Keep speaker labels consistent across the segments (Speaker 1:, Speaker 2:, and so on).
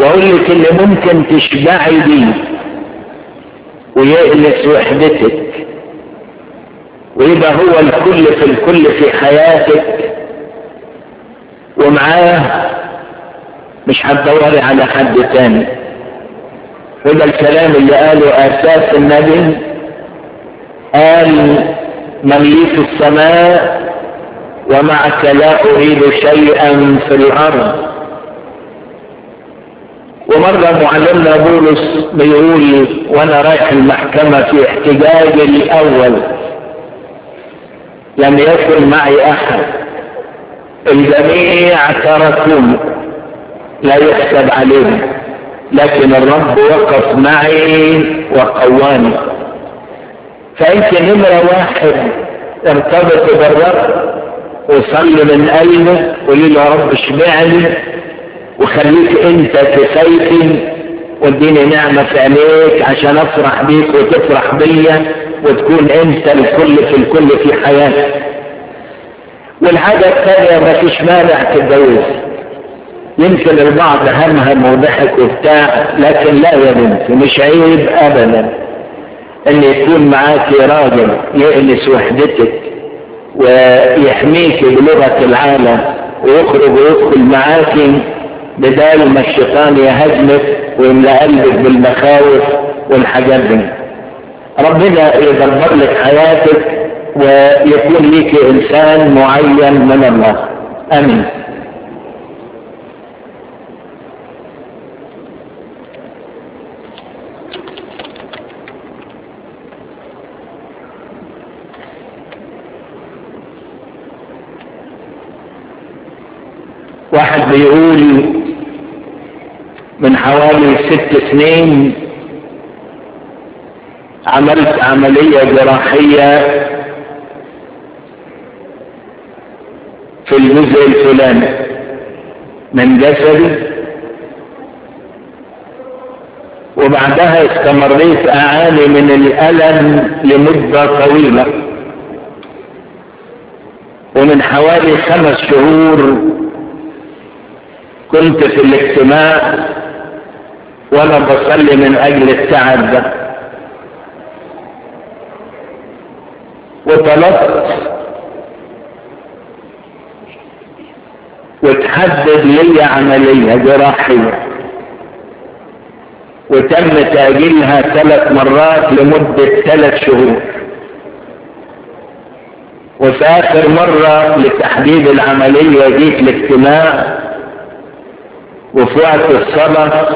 Speaker 1: واقول لك اللي ممكن تشبعي بيه ويأنس وحدتك ويبقى هو الكل في الكل في حياتك ومعاه مش هتدوري على حد تاني وده الكلام اللي قاله اساس النبي قال من لي في السماء ومعك لا اريد شيئا في الارض ومرة معلمنا بولس بيقول وانا رايح المحكمة في احتجاجي الاول لم يكن معي احد الجميع تركوا لا يحسب عليهم لكن الرب وقف معي وقواني فانت نمرة واحد ارتبط بالرب وصلي من قلبك قولي له يا رب اشبعني وخليك انت كفايتي واديني نعمة في عينيك عشان افرح بيك وتفرح بيا وتكون انت الكل في الكل في حياتي والحاجة الثانية ما فيش مانع تتجوز يمكن البعض همهم وضحك وبتاع لكن لا يا بنتي مش عيب ابدا ان يكون معاكي راجل يأنس وحدتك ويحميك بلغة العالم ويخرج ويدخل معاكي بدال ما الشيطان يهزمك ويملى قلبك بالمخاوف والحاجات دي ربنا يدبر لك حياتك ويكون ليك انسان معين من الله امين واحد بيقول من حوالي ست سنين عملت عملية جراحية في الجزء الفلاني من جسدي وبعدها استمريت اعاني من الالم لمدة طويلة ومن حوالي خمس شهور كنت في الاجتماع وانا بصلي من اجل التعب ده وطلبت وتحدد لي عملية جراحية وتم تأجيلها ثلاث مرات لمدة ثلاث شهور وفي آخر مرة لتحديد العملية جيت الاجتماع وفي وقت الصلاة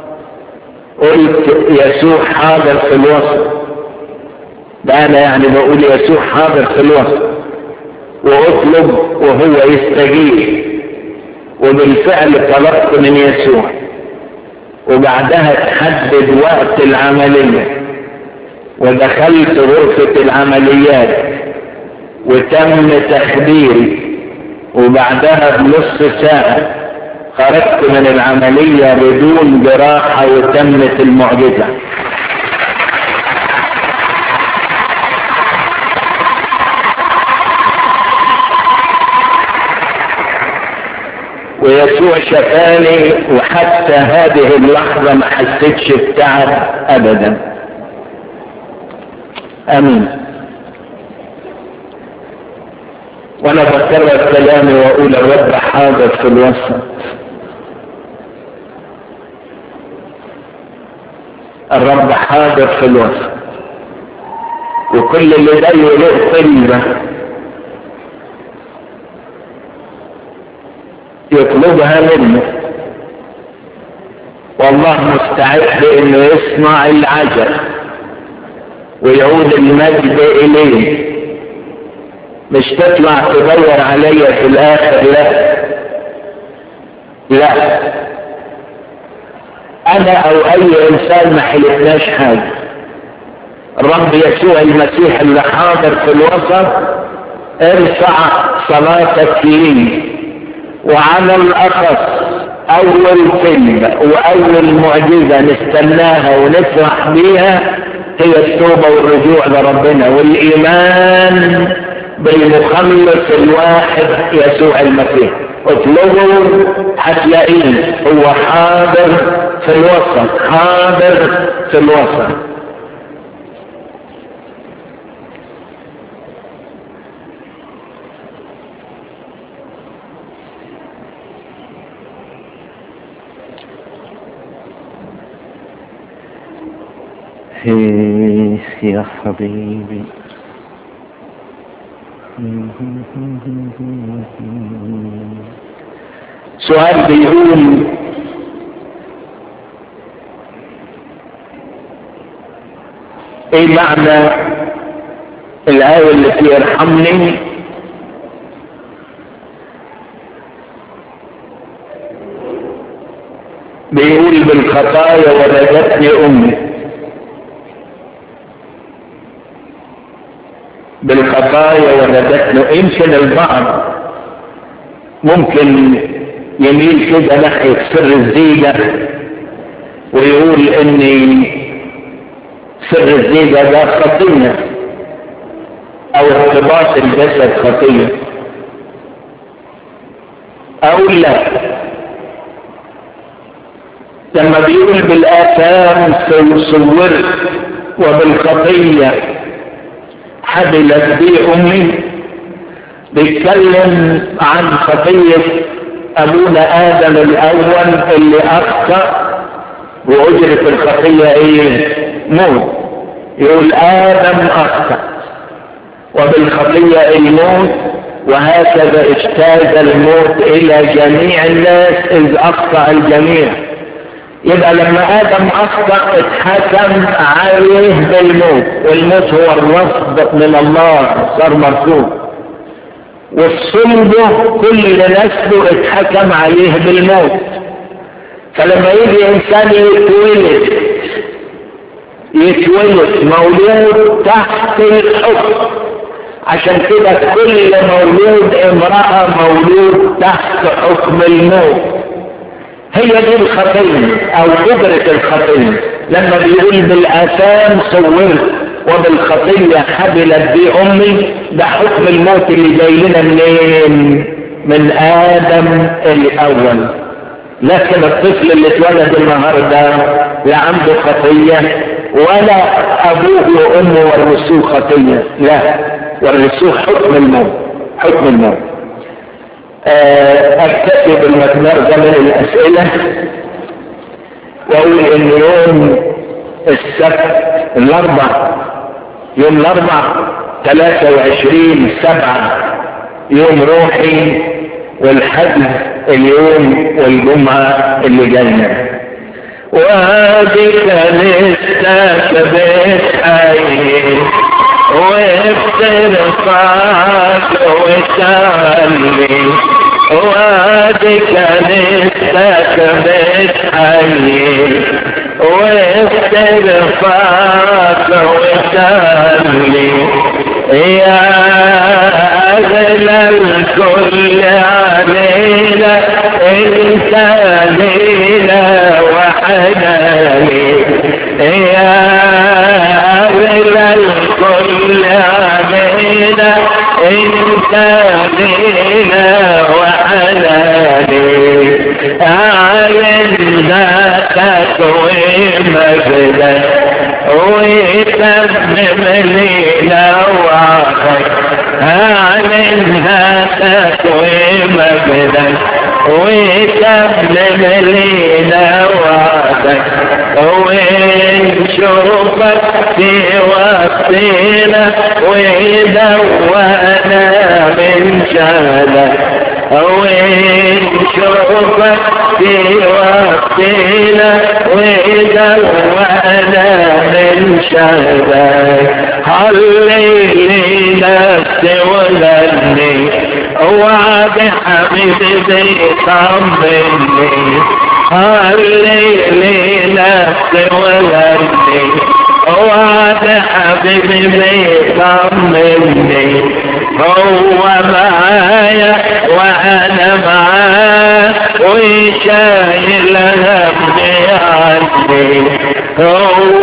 Speaker 1: قلت يسوع حاضر في الوسط ده أنا يعني بقول يسوع حاضر في الوسط وأطلب وهو يستجيب وبالفعل طلبت من يسوع وبعدها تحدد وقت العملية ودخلت غرفة العمليات وتم تخديري وبعدها بنص ساعة خرجت من العملية بدون جراحة وتمت المعجزة ويسوع شفاني وحتى هذه اللحظة ما حسيتش بتعب أبدا أمين وأنا بكرر كلامي وأقول الرب حاضر في الوسط الرب حاضر في الوسط وكل اللي جاي له طلبة يطلبها منه والله مستعد انه يصنع العجل ويعود المجد اليه مش تطلع تدور عليا في الاخر لا لا انا او اي انسان ما حلفناش حاجه الرب يسوع المسيح اللي حاضر في الوسط ارفع صلاتك لي وعلى الاخص اول كلمة واول معجزة نستناها ونفرح بيها هي التوبة والرجوع لربنا والايمان بالمخلص الواحد يسوع المسيح اطلبوا هتلاقيه هو حاضر في الوسط حاضر في الوسط يا حبيبي سؤال بيقول ايه معنى الآية التي ارحمني بيقول بالخطايا ولدتني امي بالخطايا ولدتني يمكن البعض ممكن يميل كده ناحية سر الزيجة ويقول ان سر الزيجة ده خطية او ارتباط الجسد خطية او لا لما بيقول بالآثام صورت وبالخطية حبلت بي أمي بيتكلم عن خطية أبونا آدم الأول اللي أخطأ وأجرة الخطية إيه؟ موت يقول آدم أخطأ وبالخطية الموت وهكذا اجتاز الموت إلى جميع الناس إذ أخطأ الجميع يبقى لما ادم اخطا اتحكم عليه بالموت والموت هو الرفض من الله صار مرفوض والصلب كل نسله اتحكم عليه بالموت فلما يجي انسان يتولد يتولد مولود تحت الحكم عشان كده كل مولود امرأة مولود تحت حكم الموت هي دي الخطية او قدرة الخطية لما بيقول بالاثام صورت وبالخطية حبلت بي امي ده حكم الموت اللي جاي لنا منين من ادم الاول لكن الطفل اللي اتولد النهارده لا عنده خطية ولا ابوه وامه ورثوه خطية لا ورثوه حكم الموت حكم الموت اكتفي بالمقدار ده من الاسئلة واقول ان يوم السبت الاربع يوم الاربع 23 سبعة يوم روحي والحد اليوم والجمعة اللي جاية وادي كنيستك بتحيي وبترفعك وتعلي وادي كنيستك بتحيي وبترفعك وتعلي يا أغلى الكل علينا انت لينا وحناني يا أغلى الكل علينا انت لينا وحناني أعلن ذاتك ومجدك ويتمم لينا وعدك أعلن ذاتك ومجدك ويتمم لينا وعدك ونشوفك في وقتنا ودوانا من شهدك ونشوفك في وقتنا ودوانا من شهدك حليلي نفسي ولدني وعد حبيبي طمني حليلي نفسي ولدني وعد حبيبي طمني هو معايا وانا معاه وشايل همي عني هو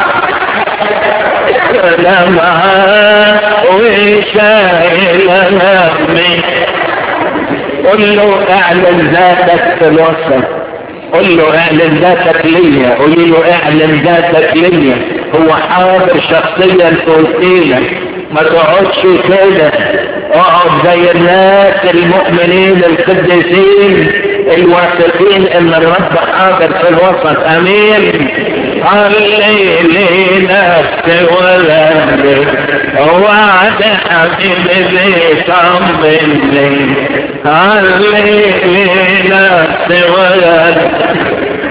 Speaker 1: انا معاه وشايل همي قل له اعلن ذاتك في الوسط قل له اعلن ذاتك ليا قل له اعلن ذاتك ليا هو حاضر شخصيا في وسطينك ما تقعدش كده اقعد زي الناس المؤمنين القديسين الواثقين ان الرب حاضر في الوسط امين خلي لي نفسي ولدي وعد حبيبي طمني خلي لي نفسي ولدي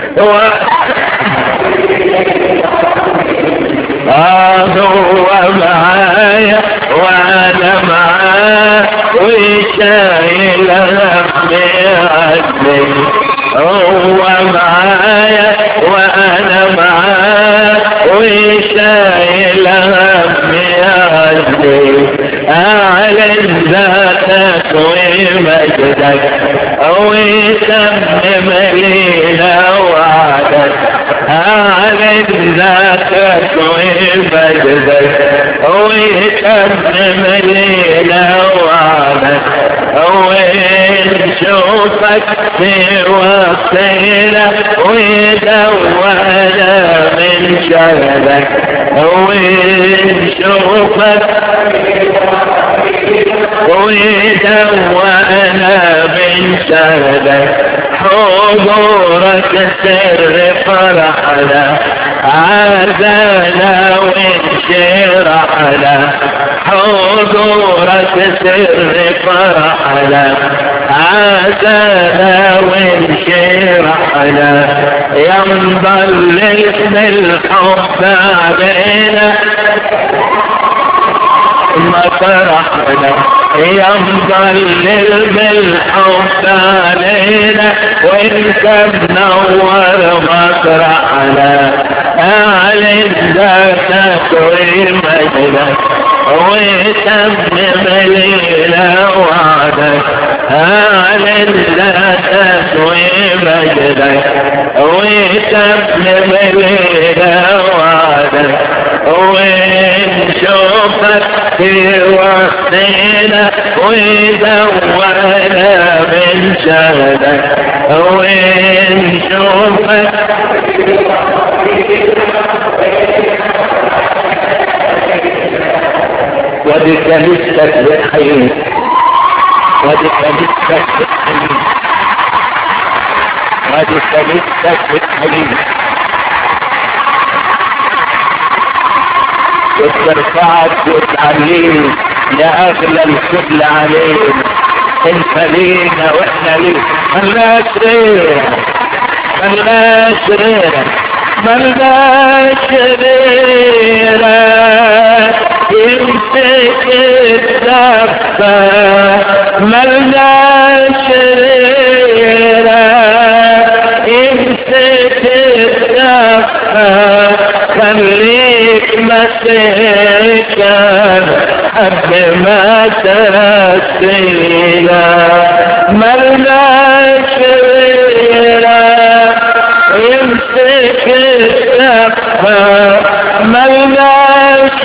Speaker 1: هو معايا وانا معاه وشايل همي عني هو معايا وانا معاه وشايل همي عني اعلن ذاتك ومجدك ويتمم لينا وعدك اعلن ذاتك ومجدك ويتمم لينا وعدك ونشوفك في وقتنا ودونا من شهدك ونشوفك ودونا من شهدك حضورك سر فرحنا عزانا وانشرحنا حضورك سر فرحنا عزانا وانشرحنا ينضل اسم الحب علينا ما فرحنا ينضل بالحب علينا وانت منور مطرحنا اعلن ذاتك ومجدك وتمم ليلة وعدك اعلن ذاتك ومجدك وتمم ليلة وعدك ونشوفك في وقتنا ودورنا من شهدك ونشوفك ودي كنيستك بالحياة ودي كنيستك بالحياة ودي كنيستك بالحياة وترفعك وتعليك يا اغلى الكل عليك انت لينا واحنا ليك ملناش غيرك ملناش غيرك ملناش غيرك يمسك الدفة ملناش غيرك يمسك الدفة خليك مسكن حب ما تسينا ملناش غيرك يمسك الدفة ملناش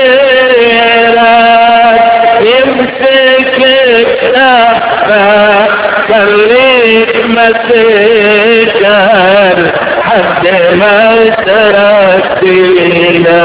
Speaker 1: غيرك يمسك الدفة خليك مسكن حد ما تركتنا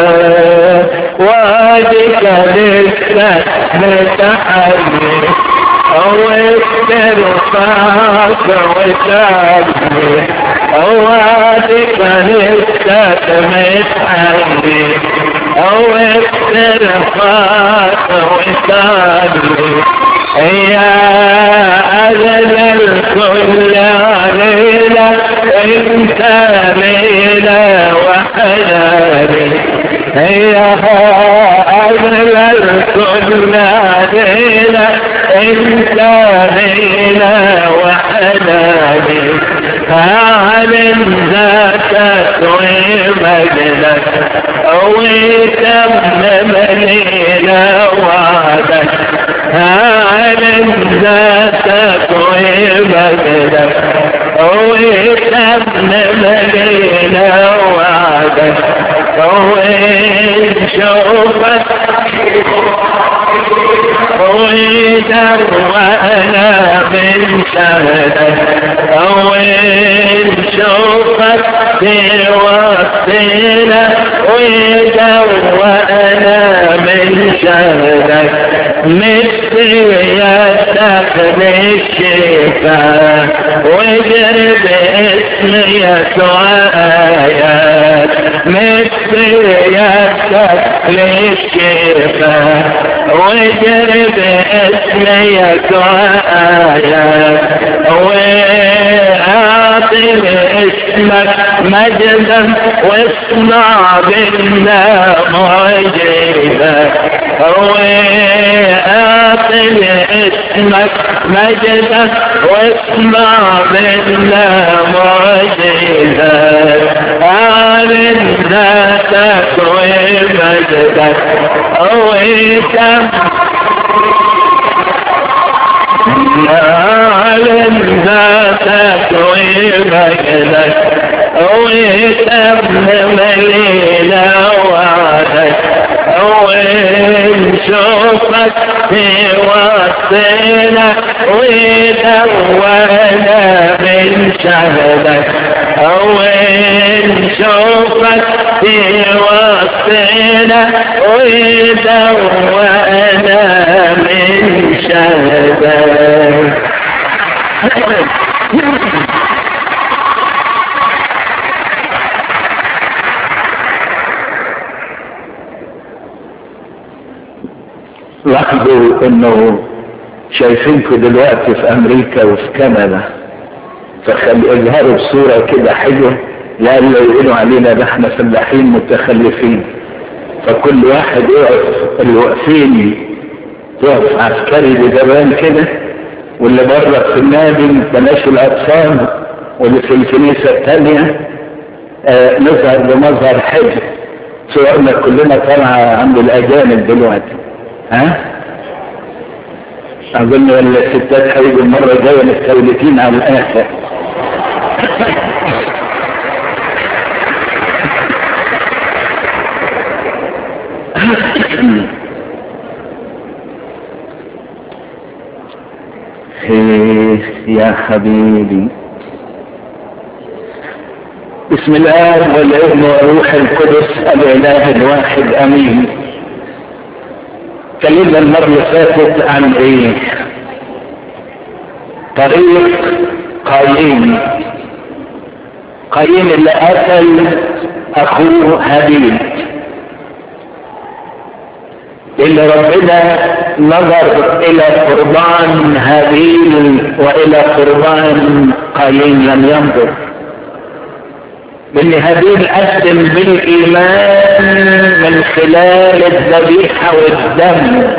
Speaker 1: وادك لسه متحمل او استرفاك وتعبني وادك لسه متحمل او استرفاك وتعبني يا أجل الكل علينا انت ليلة وحناني يا أجل الكل علينا انت ليلة وحناني فاعلم ذاتك ومجدك وتمم ليلة وعدك أعلم ذاتك ومجدك وتمم ليلة وعدك وإن شوفك وإن وأنا من شهدك وين شوفك في وسطنا وأنا من شهدك مثل يدك للشفاء واجر باسم يسوع آيات مثل يدك للشفاء واجر باسم يسوع آيات وأعطي اسمك مجدا واصنع بنا معجزة وآخر اسمك مجدا واسمع منا معجزة أعلن ذاتك ومجدك وكم أعلن ذاتك ومجدك وتمم ليلة وعدك وين شوفك في وسطنا ودونا من شهدك وين شوفك في وسطنا ودونا من شهدك لاحظوا انه شايفينكم دلوقتي في امريكا وفي كندا فخلي اظهروا بصورة كده حلوة لألا يقولوا علينا ده احنا فلاحين متخلفين فكل واحد يقف اللي واقفين يقف عسكري بزمان كده واللي بره في النادي بلاش الاطفال واللي في الكنيسة الثانية آه نظهر بمظهر حلو صورنا كلنا طالعة عند الاجانب دلوقتي ها اظن الستات هيجوا المره الجايه مستولتين على الاخر يا حبيبي بسم الله والابن والروح القدس الاله الواحد امين اتكلمنا المرة اللي فاتت عن ايه طريق قايين قايين اللي قتل اخوه هابيل اللي ربنا نظر الى قربان هابيل والى قربان قايين لم ينظر ان هابيل قدم بالايمان من خلال الذبيحة والدم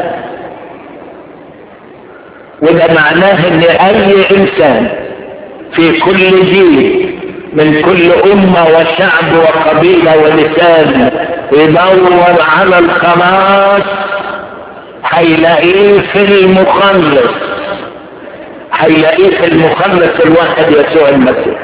Speaker 1: وده معناه ان اي انسان في كل جيل من كل امة وشعب وقبيلة ولسان يدور على الخلاص هيلاقيه في المخلص هيلاقيه في المخلص الواحد يسوع المسيح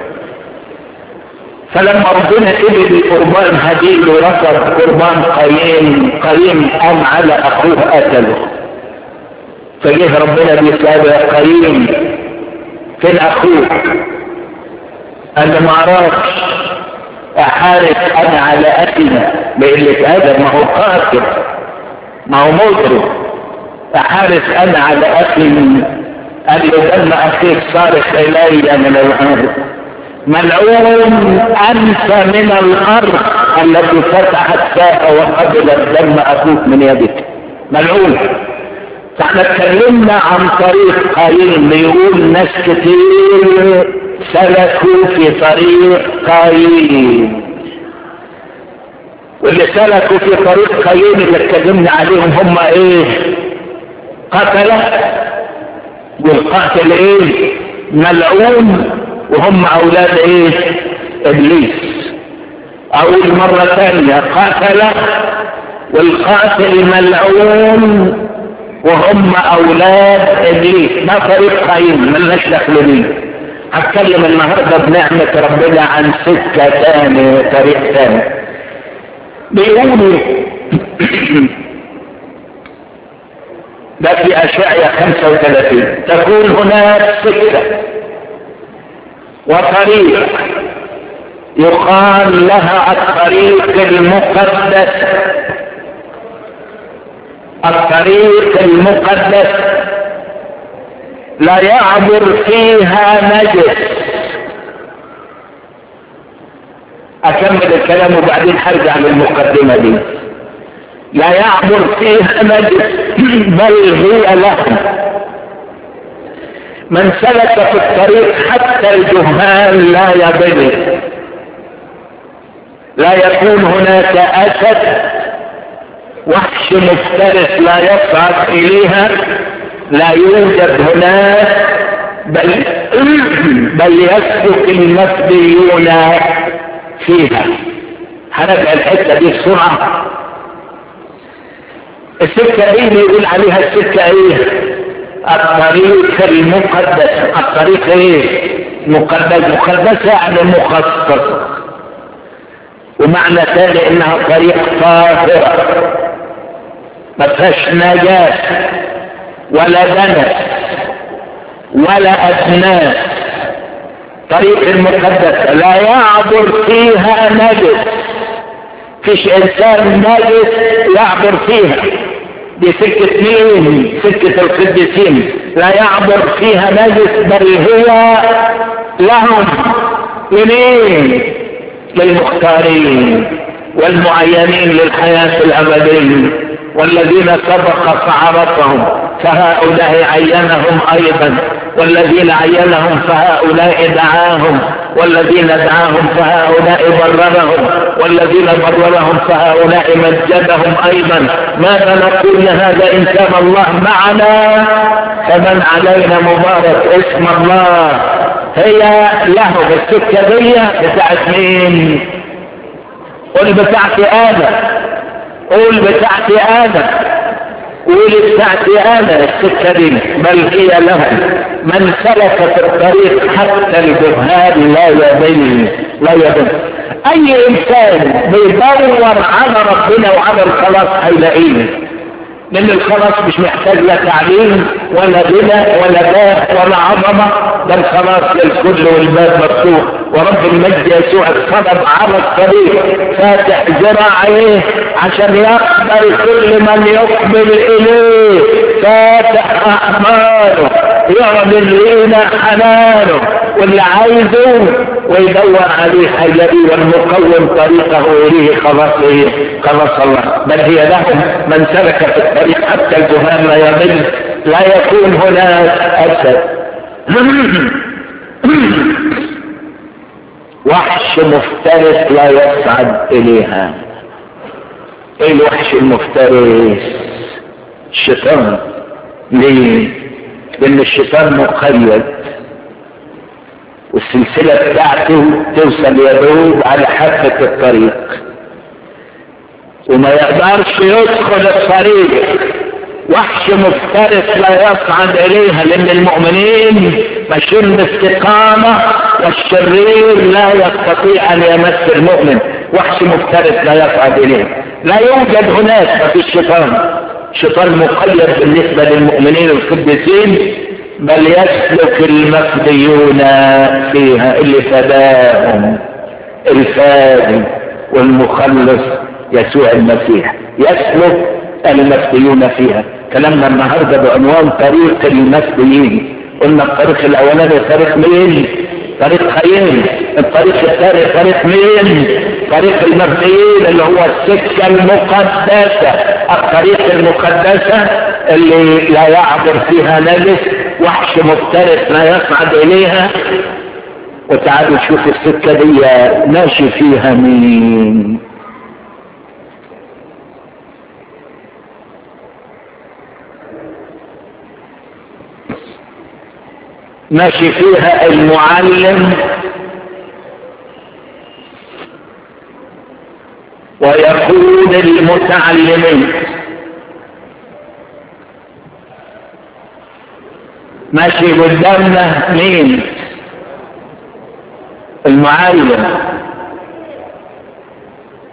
Speaker 1: فلما ربنا قبل قربان هابيل ورفض قربان قايين قايين قام على اخوه قتله فجه ربنا بيسأله يا قايين فين اخوك قال له ما اعرفش احارب انا على اكلنا بقلة ادب ما هو قاتل ما هو مجرم احارب انا على اكل قال له دم اخيك صارخ الي من الارض ملعون انت من الارض التي فتحت فاها وقبلت دم اخوك من يدك ملعون فاحنا اتكلمنا عن طريق قايين بيقول ناس كتير سلكوا في طريق قايين واللي سلكوا في طريق قايين اللي اتكلمنا عليهم هم ايه قتلة والقاتل ايه ملعون وهم اولاد ايه ابليس اقول مرة ثانية قاتلة والقاتل ملعون وهم اولاد ابليس ما طريق قايين ملناش دخل بيه هتكلم النهاردة بنعمة ربنا عن سكة تاني طريق تاني بيقولوا ده في أشعية 35 تكون هناك سكة وطريق يقال لها الطريق المقدس الطريق المقدس لا يعبر فيها نجس اكمل الكلام وبعدين هرجع للمقدمة دي لا يعبر فيها نجس بل هي لهم من سلك في الطريق حتى الجهال لا يضل لا يكون هناك اسد وحش مفترس لا يصعد اليها لا يوجد هناك بل بل يسلك المفديون فيها هنرجع الحته دي بسرعه السكه دي بيقول عليها السكه ايه الطريق المقدس الطريق ايه مقدس مقدس يعني مخصص ومعنى ثاني انها طريق طاهرة ما فيهاش نجاة ولا دنس ولا ادناس طريق المقدس لا يعبر فيها نجس فيش انسان نجس يعبر فيها دي سكة مين سكة القديسين لا يعبر فيها نجس بل هي لهم لمين للمختارين والمعينين للحياة الأبدية والذين سبق فعرفهم فهؤلاء عينهم أيضا والذين عينهم فهؤلاء دعاهم والذين دعاهم فهؤلاء بررهم والذين بررهم فهؤلاء مجدهم أيضا ماذا نقول لهذا إن كان الله معنا فمن علينا مبارك اسم الله هي له السكة دي بتاعت مين قول بتاعتي آدم قول بتاعتي آدم قول بتاعتي آدم السكة دي بل هي له من سلك في الطريق حتى الجهال لا يضل لا يضل أي إنسان بيدور على ربنا وعلى الخلاص هيلاقيه لان الخلاص مش محتاج لا تعليم ولا غنى ولا باب ولا عظمة ده الخلاص للكل والباب مفتوح ورب المجد يسوع اتصلب على الطريق فاتح ذراعيه عشان يقبل كل من يقبل اليه فاتح احماله يعلن لينا حنانه واللي عايزه ويدور عليه هيلاقيه والمقوم طريقه اليه خلاص ايه خلاص الله بل هي لهم من سلك في الطريق حتى الجهال لا يضل لا يكون هناك اسد وحش مفترس لا يصعد اليها ايه الوحش المفترس الشيطان ليه لان الشيطان مقيد والسلسلة بتاعته توصل يدوب على حافة الطريق وما يقدرش يدخل الطريق وحش مفترس لا يصعد اليها لان المؤمنين ماشيين باستقامة والشرير لا يستطيع ان يمس المؤمن وحش مفترس لا يصعد اليها لا يوجد هناك في الشيطان شيطان مقيد بالنسبة للمؤمنين القديسين بل يسلك المفديون فيها اللي فداهم الفادي والمخلص يسوع المسيح يسلك المفديون فيها كلامنا النهارده بعنوان طريق المفديين قلنا الطريق الاولاني طريق مين طريق خيال الطريق الثاني طريق مين طريق المفديين اللي هو السكة المقدسة الطريق المقدسة اللي لا يعبر فيها نجس وحش مفترس لا يصعد اليها وتعالوا شوف السكة دي ماشي فيها مين ماشي فيها المعلم ويقود المتعلمين ماشي قدامنا مين المعلم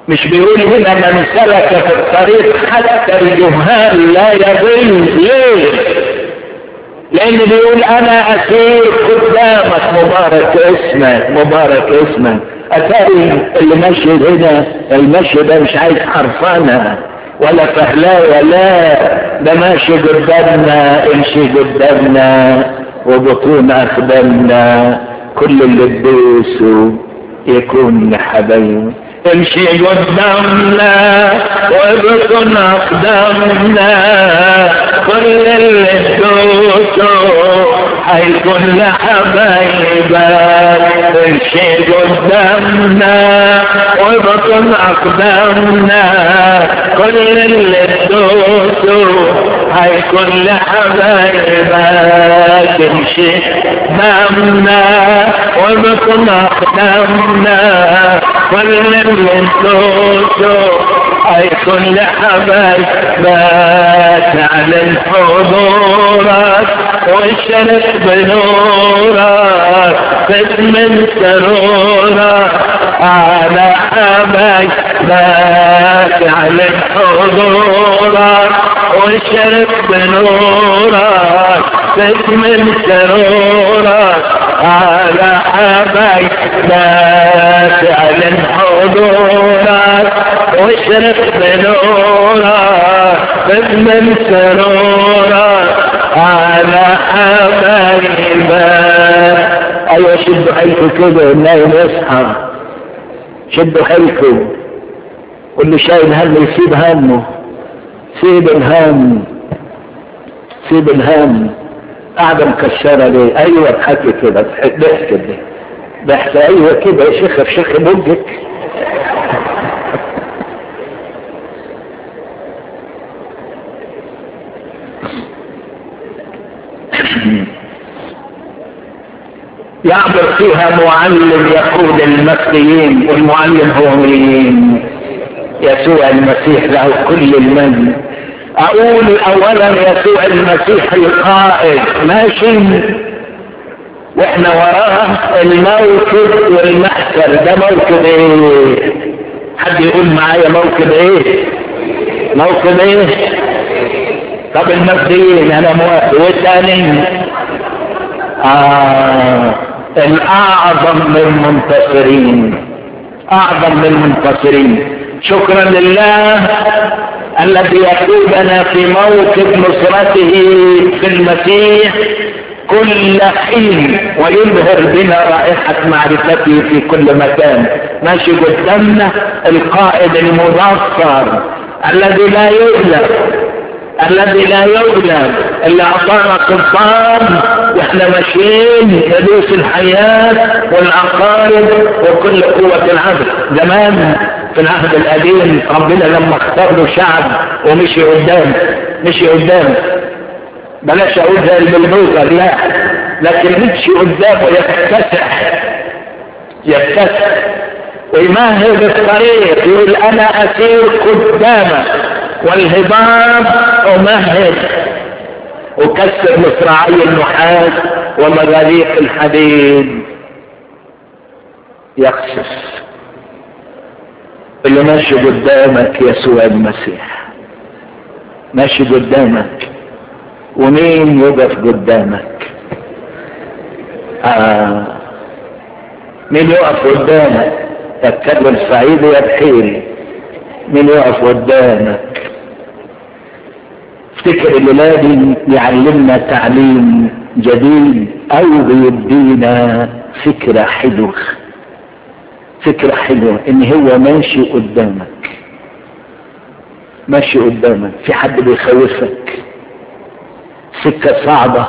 Speaker 1: مش بيقول هنا من سلك في الطريق حتى الجهال لا يضل ليه لان بيقول انا اسير قدامك مبارك اسمك مبارك اسمك اتاري اللي ماشي هنا المشي ده مش عايز حرفانه ولا فهلاوه لا ده ماشي قدامنا امشي قدامنا وبطون اخدامنا كل اللي تدوسه يكون حبايب امشي قدامنا وبطن اقدامنا كل اللي تدوسه هيكون لحبايبك امشي قدامنا وبطن اقدامنا كل اللي تدوسه هيكون لحبايبك امشي قدامنا وبطن اقدامنا كل اللي تدوسه هيكون لحبايبك تعلن حضورك والشرق بنورك من سرورك على حبايبك تعلن حضورك والشرق بنورك من سرورك على حبايبك تعلن حضورك واشرق بنورك من سرورك على حبايبك ايوه شدوا حيلكم كده النايم يصحى شدوا حيلكم واللي شايل هم يسيب همه سيب الهم سيب الهم قاعدة مكشرة ليه ايوه اضحكي كده ضحك كده ضحك ايوه كده يا شيخ في شيخ بوجك يعبر فيها معلم يقود المصريين والمعلم هو مين يسوع المسيح له كل المجد اقول اولا يسوع المسيح القائد ماشي واحنا وراه الموكب والمحسر ده موكب ايه حد يقول معايا موكب ايه موكب ايه طب المصريين انا موافق والثاني آه الاعظم من المنتصرين اعظم من المنتصرين شكرا لله الذي يقودنا في موكب نصرته في المسيح كل حين ويظهر بنا رائحة معرفته في كل مكان ماشي قدامنا القائد المنصر الذي لا يغلب الذي لا يغلب اللي اعطانا سلطان واحنا ماشيين ندوس الحياة والعقارب وكل قوة العبد زمان في العهد القديم ربنا لما اختار له شعب ومشي قدام مشي قدام بلاش اقول زي البلدوزر لا لكن مشي قدامه يكتسح يكتسح ويمهد الطريق يقول انا اسير قدامك والهضاب امهد وكسر مصراعي النحاس ومغاليق الحديد يخسف اللي ماشي قدامك يسوع المسيح ماشي قدامك ومين يقف قدامك آه مين يقف قدامك تتكلم سعيد يا بحيري مين يقف قدامك افتكر الليلة دي يعلمنا تعليم جديد او بيدينا فكرة حلوة فكرة حلوة ان هو ماشي قدامك ماشي قدامك في حد بيخوفك سكة صعبة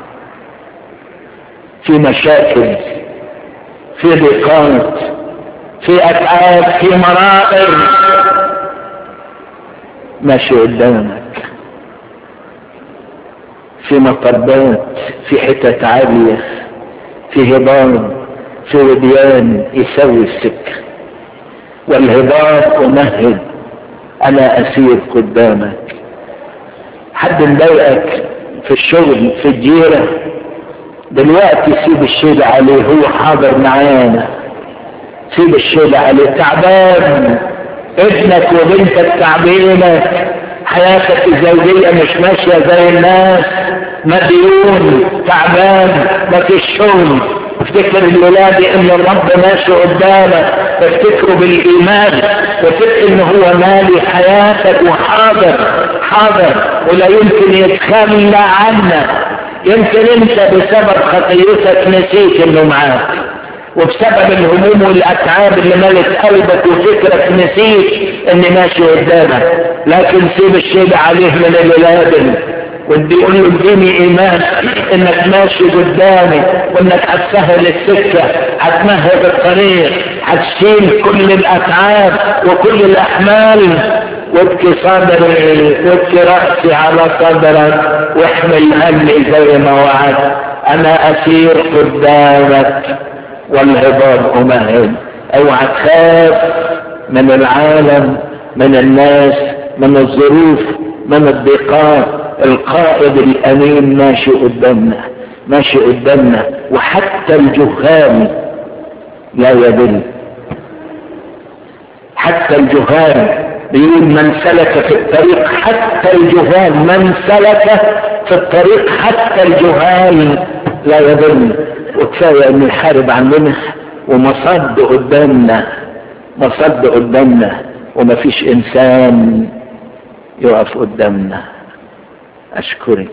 Speaker 1: في مشاكل في ضيقات في اتعاب في مرائر ماشي قدامك في مطبات في حتت عالية في هضام في وديان يسوي السكة والهضاب أمهد أنا أسير قدامك حد مضايقك في الشغل في الجيرة دلوقتي سيب الشيل عليه هو حاضر معانا سيب الشيل عليه تعبان ابنك وبنتك تعبينك حياتك الزوجية مش ماشية زي الناس مديون تعبان مفيش شغل افتكر الولادة ان الرب ماشي قدامك افتكره بالايمان وافتكر ان هو مالي حياتك وحاضر حاضر ولا يمكن يتخلى عنك يمكن انت بسبب خطيتك نسيت انه معاك وبسبب الهموم والاتعاب اللي ملت قلبك وفكرك نسيت اني ماشي قدامك لكن سيب الشيء عليه من الولادة ودي يقول له اديني ايمان انك ماشي قدامي وانك هتسهل السكه هتمهد الطريق هتشيل كل الاتعاب وكل الاحمال وابكي صدري وابكي راسي على صدرك واحمل همي زي ما وعدت انا اسير قدامك والهضاب امهد اوعى تخاف من العالم من الناس من الظروف من الضيقات القائد الامين ماشي قدامنا ماشي قدامنا وحتى الجهال لا يدل حتى الجهال بيقول من سلك في الطريق حتى الجهال من سلك في الطريق حتى الجهال لا يضل وكفايه ان يحارب عننا ومصد قدامنا مصد قدامنا ومفيش انسان يقف قدامنا اشكرك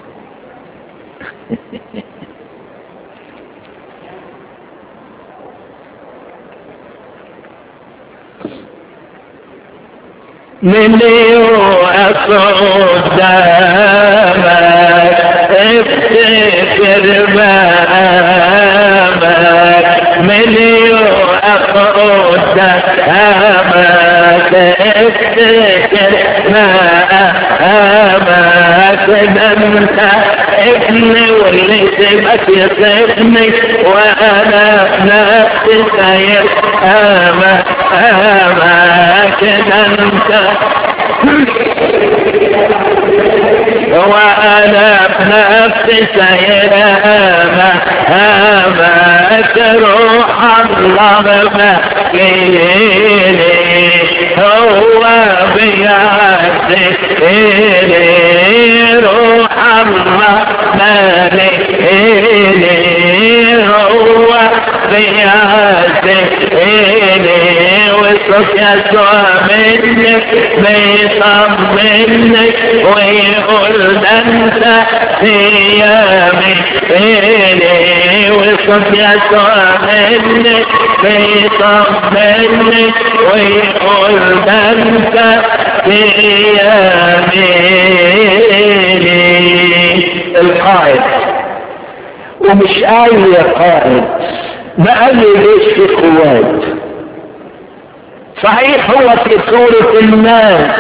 Speaker 1: من يوقف قدامك افتكر مامك من يوقف قدامك افتكر مامك ده انت ابني واللي سيبك يسيبني وانا نفسي سير امك امك ده انت وانا بنفسي سير امك روح الله مكيني هو بيعزيني روح الله ماليني هو بيعزيني وصف يسوع منك بيطمنك ويقول ده انت ايامي إلي وصف يسوع منك بيطمنك ويقول ده انت ايامي القائد ومش اي قائد ما اي ليش في قوات صحيح هو في صورة الناس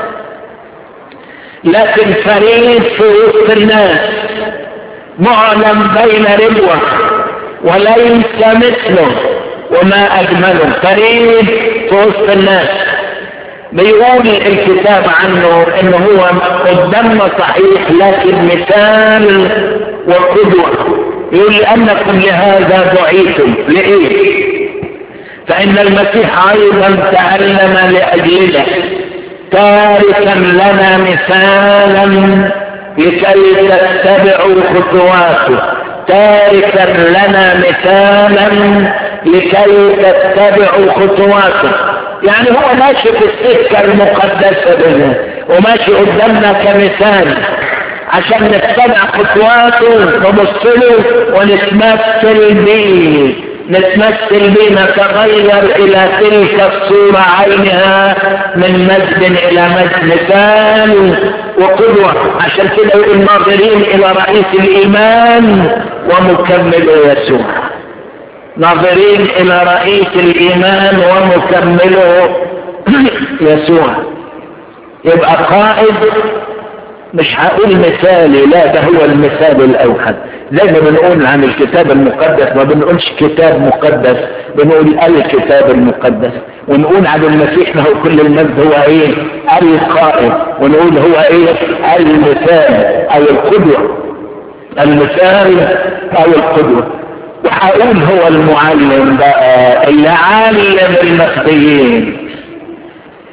Speaker 1: لكن فريد في وسط الناس معلم بين ربوة وليس مثله وما أجمله فريد في وسط الناس بيقول الكتاب عنه انه هو قدامنا صحيح لكن مثال وقدوة يقول لأنكم لهذا دعيتم لإيه؟ فإن المسيح أيضا تألم لأجلنا تاركا لنا مثالا لكي تتبعوا خطواته تاركا لنا مثالا لكي تتبعوا خطواته يعني هو ماشي في السكة المقدسة بنا وماشي قدامنا كمثال عشان نتبع خطواته نبص له ونتمثل بيه نتمثل به نتغير الى تلك الصورة عينها من مجد الى مجد مثال وقدوة عشان كده يقول ناظرين الى رئيس الايمان ومكمل يسوع ناظرين الى رئيس الايمان ومكمله يسوع يبقى قائد مش هقول مثالي لا ده هو المثال الاوحد زي ما بنقول عن الكتاب المقدس ما بنقولش كتاب مقدس بنقول الكتاب المقدس ونقول عن المسيح له كل المجد هو ايه القائد ونقول هو ايه المثال او القدوة المثال او القدوة وهقول هو المعلم بقى اللي علم المخفيين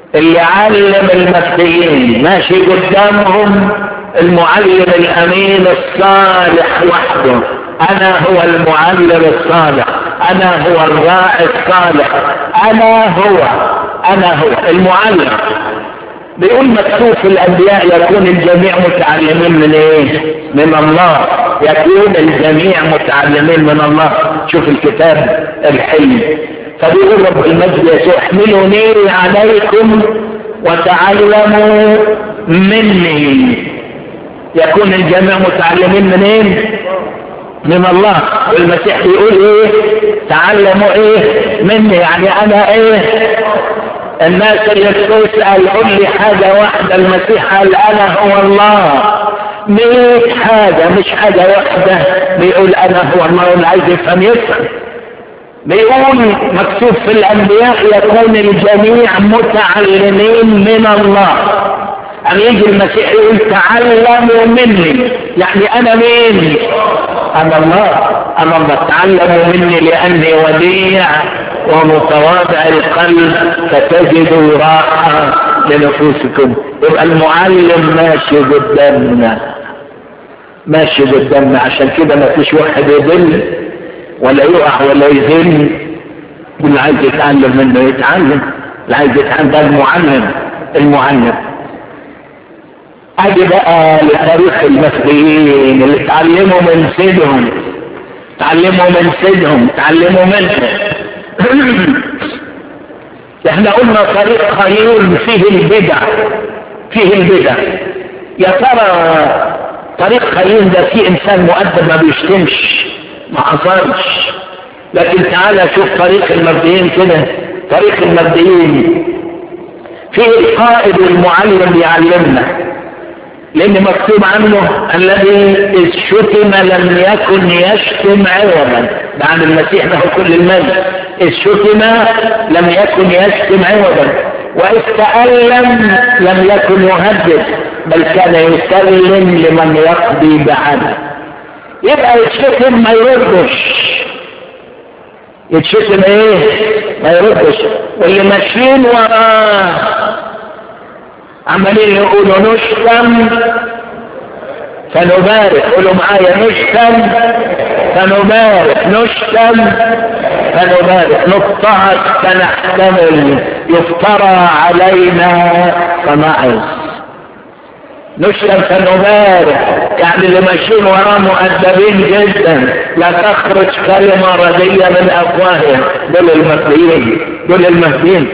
Speaker 1: اللي علم المسيحيين ماشي قدامهم المعلم الامين الصالح وحده انا هو المعلم الصالح انا هو الراعي الصالح انا هو انا هو المعلم بيقول مكتوب في الانبياء يكون الجميع متعلمين من ايه من الله يكون الجميع متعلمين من الله شوف الكتاب الحلم فبيقول رب المجد يسوع احملوا نيري عليكم وتعلموا مني يكون الجميع متعلمين منين من الله والمسيح بيقول ايه تعلموا ايه مني يعني انا ايه الناس اللي تسأل قل لي حاجة واحدة المسيح قال انا هو الله مية حاجة مش حاجة واحدة بيقول انا هو الله اللي عايز يفهم يفهم بيقول مكتوب في الانبياء يكون الجميع متعلمين من الله أن يجي المسيح يقول تعلموا مني يعني أنا مين أنا الله أنا الله تعلموا مني لأني وديع ومتواضع القلب فتجدوا راحة لنفوسكم يبقى المعلم ماشي قدامنا ماشي قدامنا عشان كده ما فيش واحد يضل ولا يقع ولا يذل واللي عايز يتعلم منه يتعلم اللي عايز يتعلم ده المعلم المعلم ادي بقى لتاريخ المسيحيين اللي اتعلموا من سيدهم اتعلموا من سيدهم اتعلموا منهم احنا قلنا طريق خيول فيه البدع فيه البدع يا ترى طريق خيول ده فيه انسان مؤدب ما بيشتمش ما حصلش لكن تعالى شوف طريق المبدئين كده طريق المبدئين فيه القائد والمعلم بيعلمنا لان مكتوب عنه الذي اذ شتم لم يكن يشتم عوضا بعد المسيح له كل المجد اذ شتم لم يكن يشتم عوضا واذ تألم لم يكن يهدد بل كان يسلم لمن يقضي بعدل يبقى يتشتم ما يردش يتشتم ايه ما يردش واللي ماشيين وراه عمالين يقولوا نشتم فنبارك قولوا معايا نشتم فنبارك نشتم فنبارك نضطهد فنحتمل يفترى علينا فنعظ نشتم فنبارك يعني اللي ماشيين وراه مؤدبين جدا لا تخرج كلمة ردية من أفواههم دول المهديين دول المهديين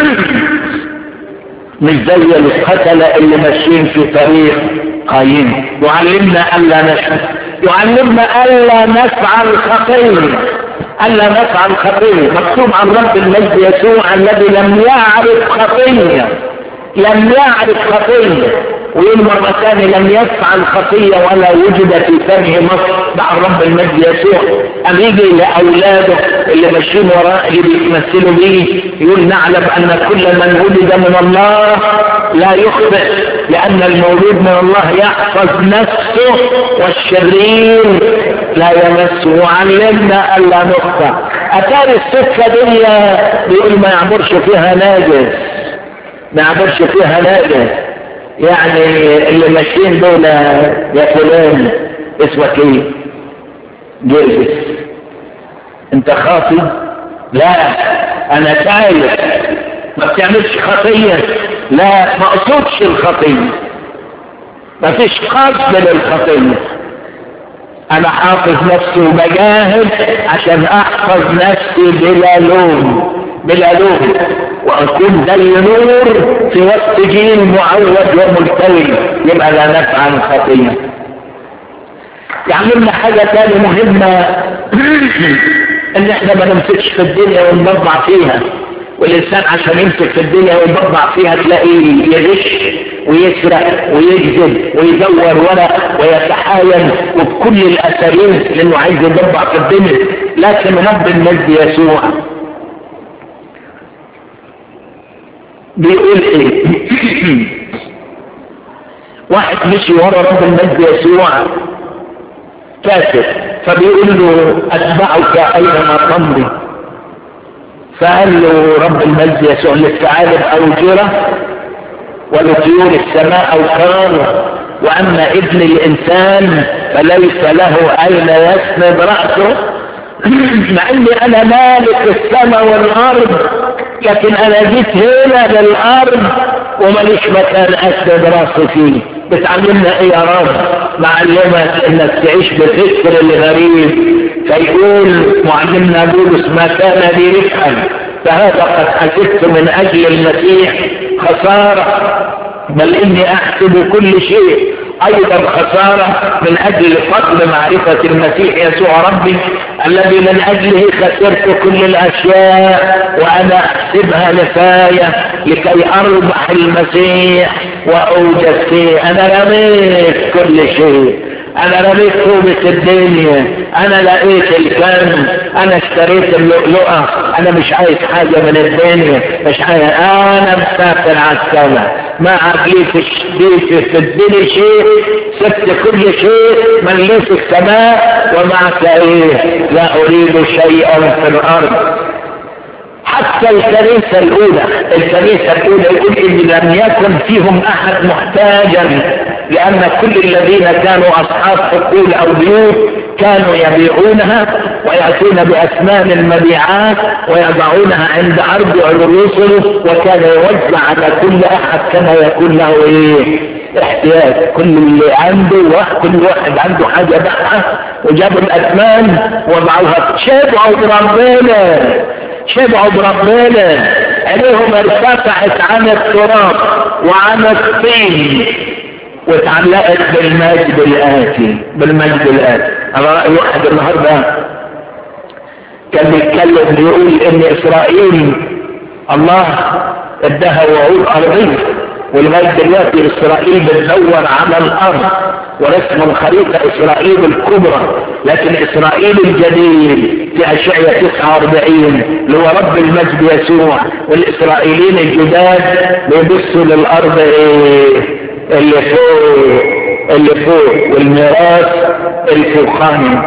Speaker 1: مش زي القتلة اللي ماشيين في طريق قايم يعلمنا ألا نشهد يعلمنا ألا نفعل خطية ألا نفعل خطية مكتوب عن رب المجد يسوع الذي لم يعرف خطية لم يعرف خطية ويقول مرة ثانية لم يفعل خطية ولا وجد في فمه مصر مع الرب المجد يسوع أم يجي لأولاده اللي ماشيين وراه اللي بيتمثلوا بيه يقول نعلم أن كل من ولد من الله لا يخطئ لأن المولود من الله يحفظ نفسه والشرير لا يمسه وعلمنا ألا نخطئ أتاري السكة دي بيقول ما يعبرش فيها ناجس ما يعبرش فيها ناجس يعني اللي ماشيين دول يا فلان اسمك ايه جرجس انت خاطي لا انا تايب ما بتعملش خطية لا ما اقصدش الخطية ما فيش قصد للخطية انا حافظ نفسي وبجاهد عشان احفظ نفسي بلا لوم بلا لوم واكون زي نور في وسط جيل معود وملتوي يبقى لا نفعل خطيه يعملنا حاجة تاني مهمة ان احنا ما نمسكش في الدنيا ونضبع فيها والانسان عشان يمسك في الدنيا ويضبع فيها تلاقيه يغش ويسرق ويكذب ويدور ورق ويتحايل وبكل الاساليب لانه عايز يضبع في الدنيا لكن رب المجد يسوع بيقول ايه واحد مشي ورا رب المجد يسوع كافر فبيقول له اتبعك اينما تمضي فقال له رب المجد يسوع للثعالب أوجرة ولطيور السماء أوكار وأما ابن الإنسان فليس له أين يسند رأسه مع اني انا مالك السماء والارض لكن انا جيت هنا للارض وماليش مكان اسند راسي فيه بتعلمنا ايه يا رب معلمك انك تعيش بالفكر الغريب فيقول معلمنا بولس ما كان لي ربحا فهذا قد حسبت من اجل المسيح خساره بل اني احسب كل شيء ايضا خسارة من اجل فضل معرفة المسيح يسوع ربي الذي من اجله خسرت كل الاشياء وانا احسبها نفاية لكي اربح المسيح واوجد فيه انا رميت كل شيء انا رميت طوبة الدنيا انا لقيت الكنز انا اشتريت اللؤلؤة انا مش عايز حاجة من الدنيا مش عايز انا مسافر على السماء ما عقليت بيتي في الدنيا شيء سبت كل شيء من ليس السماء ومعك ايه لا اريد شيئا في الارض حتى الكنيسة الأولى الكنيسة الأولى يقول إن لم يكن فيهم أحد محتاجا لأن كل الذين كانوا أصحاب حقول أو بيوت كانوا يبيعونها ويأتون بأثمان المبيعات ويضعونها عند أرض الرسل وكان يوزع على كل أحد كما يكون له إيه احتياج كل اللي عنده كل واحد عنده حاجة بقى وجابوا الأثمان وضعوها شبعوا بربنا شبعوا بربنا عينيهم ارتفعت عن التراب وعن الطين واتعلقت بالمجد الآتي بالمجد الآتي أنا رأي واحد النهاردة كان بيتكلم بيقول إن إسرائيل الله ادها وعود أرضية ولغاية دلوقتي إسرائيل بتدور على الأرض ورسم الخريطة إسرائيل الكبرى لكن إسرائيل الجديد في أشعية 49 اللي هو رب المجد يسوع والإسرائيليين الجداد بيبصوا للأرض إيه اللي فوق اللي فوق والميراث الفوقاني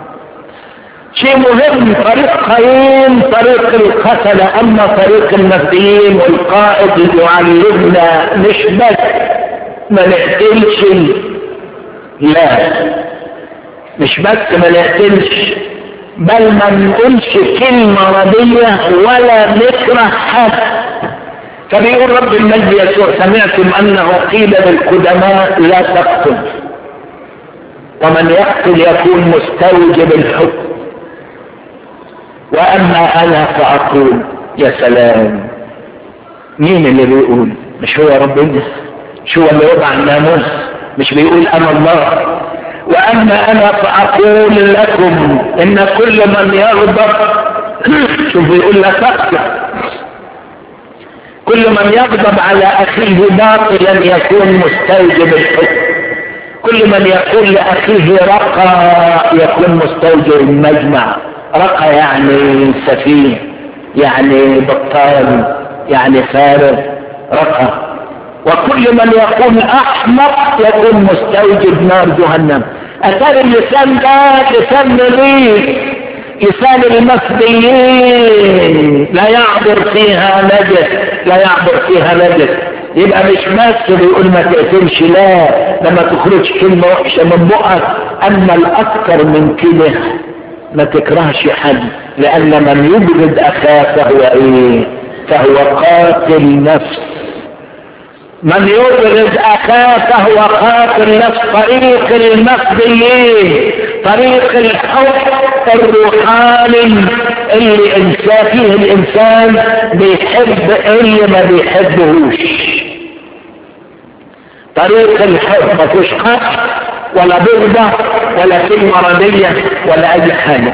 Speaker 1: شيء مهم طريق قايين طريق القتلة اما طريق المسيحيين والقائد يعلمنا مش بس ما نقتلش لا مش بس ما نقتلش بل ما نقولش كلمة ردية ولا نكره حد فبيقول رب المجد يسوع سمعتم انه قيل للقدماء لا تقتل ومن يقتل يكون مستوجب الحكم واما انا فاقول يا سلام مين اللي بيقول مش هو ربنا مش هو اللي وضع الناموس مش بيقول انا الله واما انا فاقول لكم ان كل من يغضب شوف بيقول لا تقتل كل من يغضب على اخيه باطلا يكون مستوجب الحكم كل من يقول لاخيه رقى يكون مستوجب المجمع رقى يعني سفيه يعني بطال يعني فارغ رقى وكل من يقول احمق يكون مستوجب نار جهنم اثار اللسان ده لسان مليك لسان المسبيين لا يعبر فيها نجس لا يعبر فيها نجس يبقى مش بس بيقول ما تقتلش لا لما تخرج كلمة وحشة من بقك اما الاكثر من كده ما تكرهش حد لان من يبغض اخاه فهو ايه فهو قاتل نفس من يبغض اخاه فهو قاتل نفس طريق المسبيين طريق الحب الروحاني اللي انسان فيه الانسان بيحب اللي ما بيحبهوش طريق الحب ما فيش قتل ولا بغضة ولا كلمة ردية ولا اي حاجة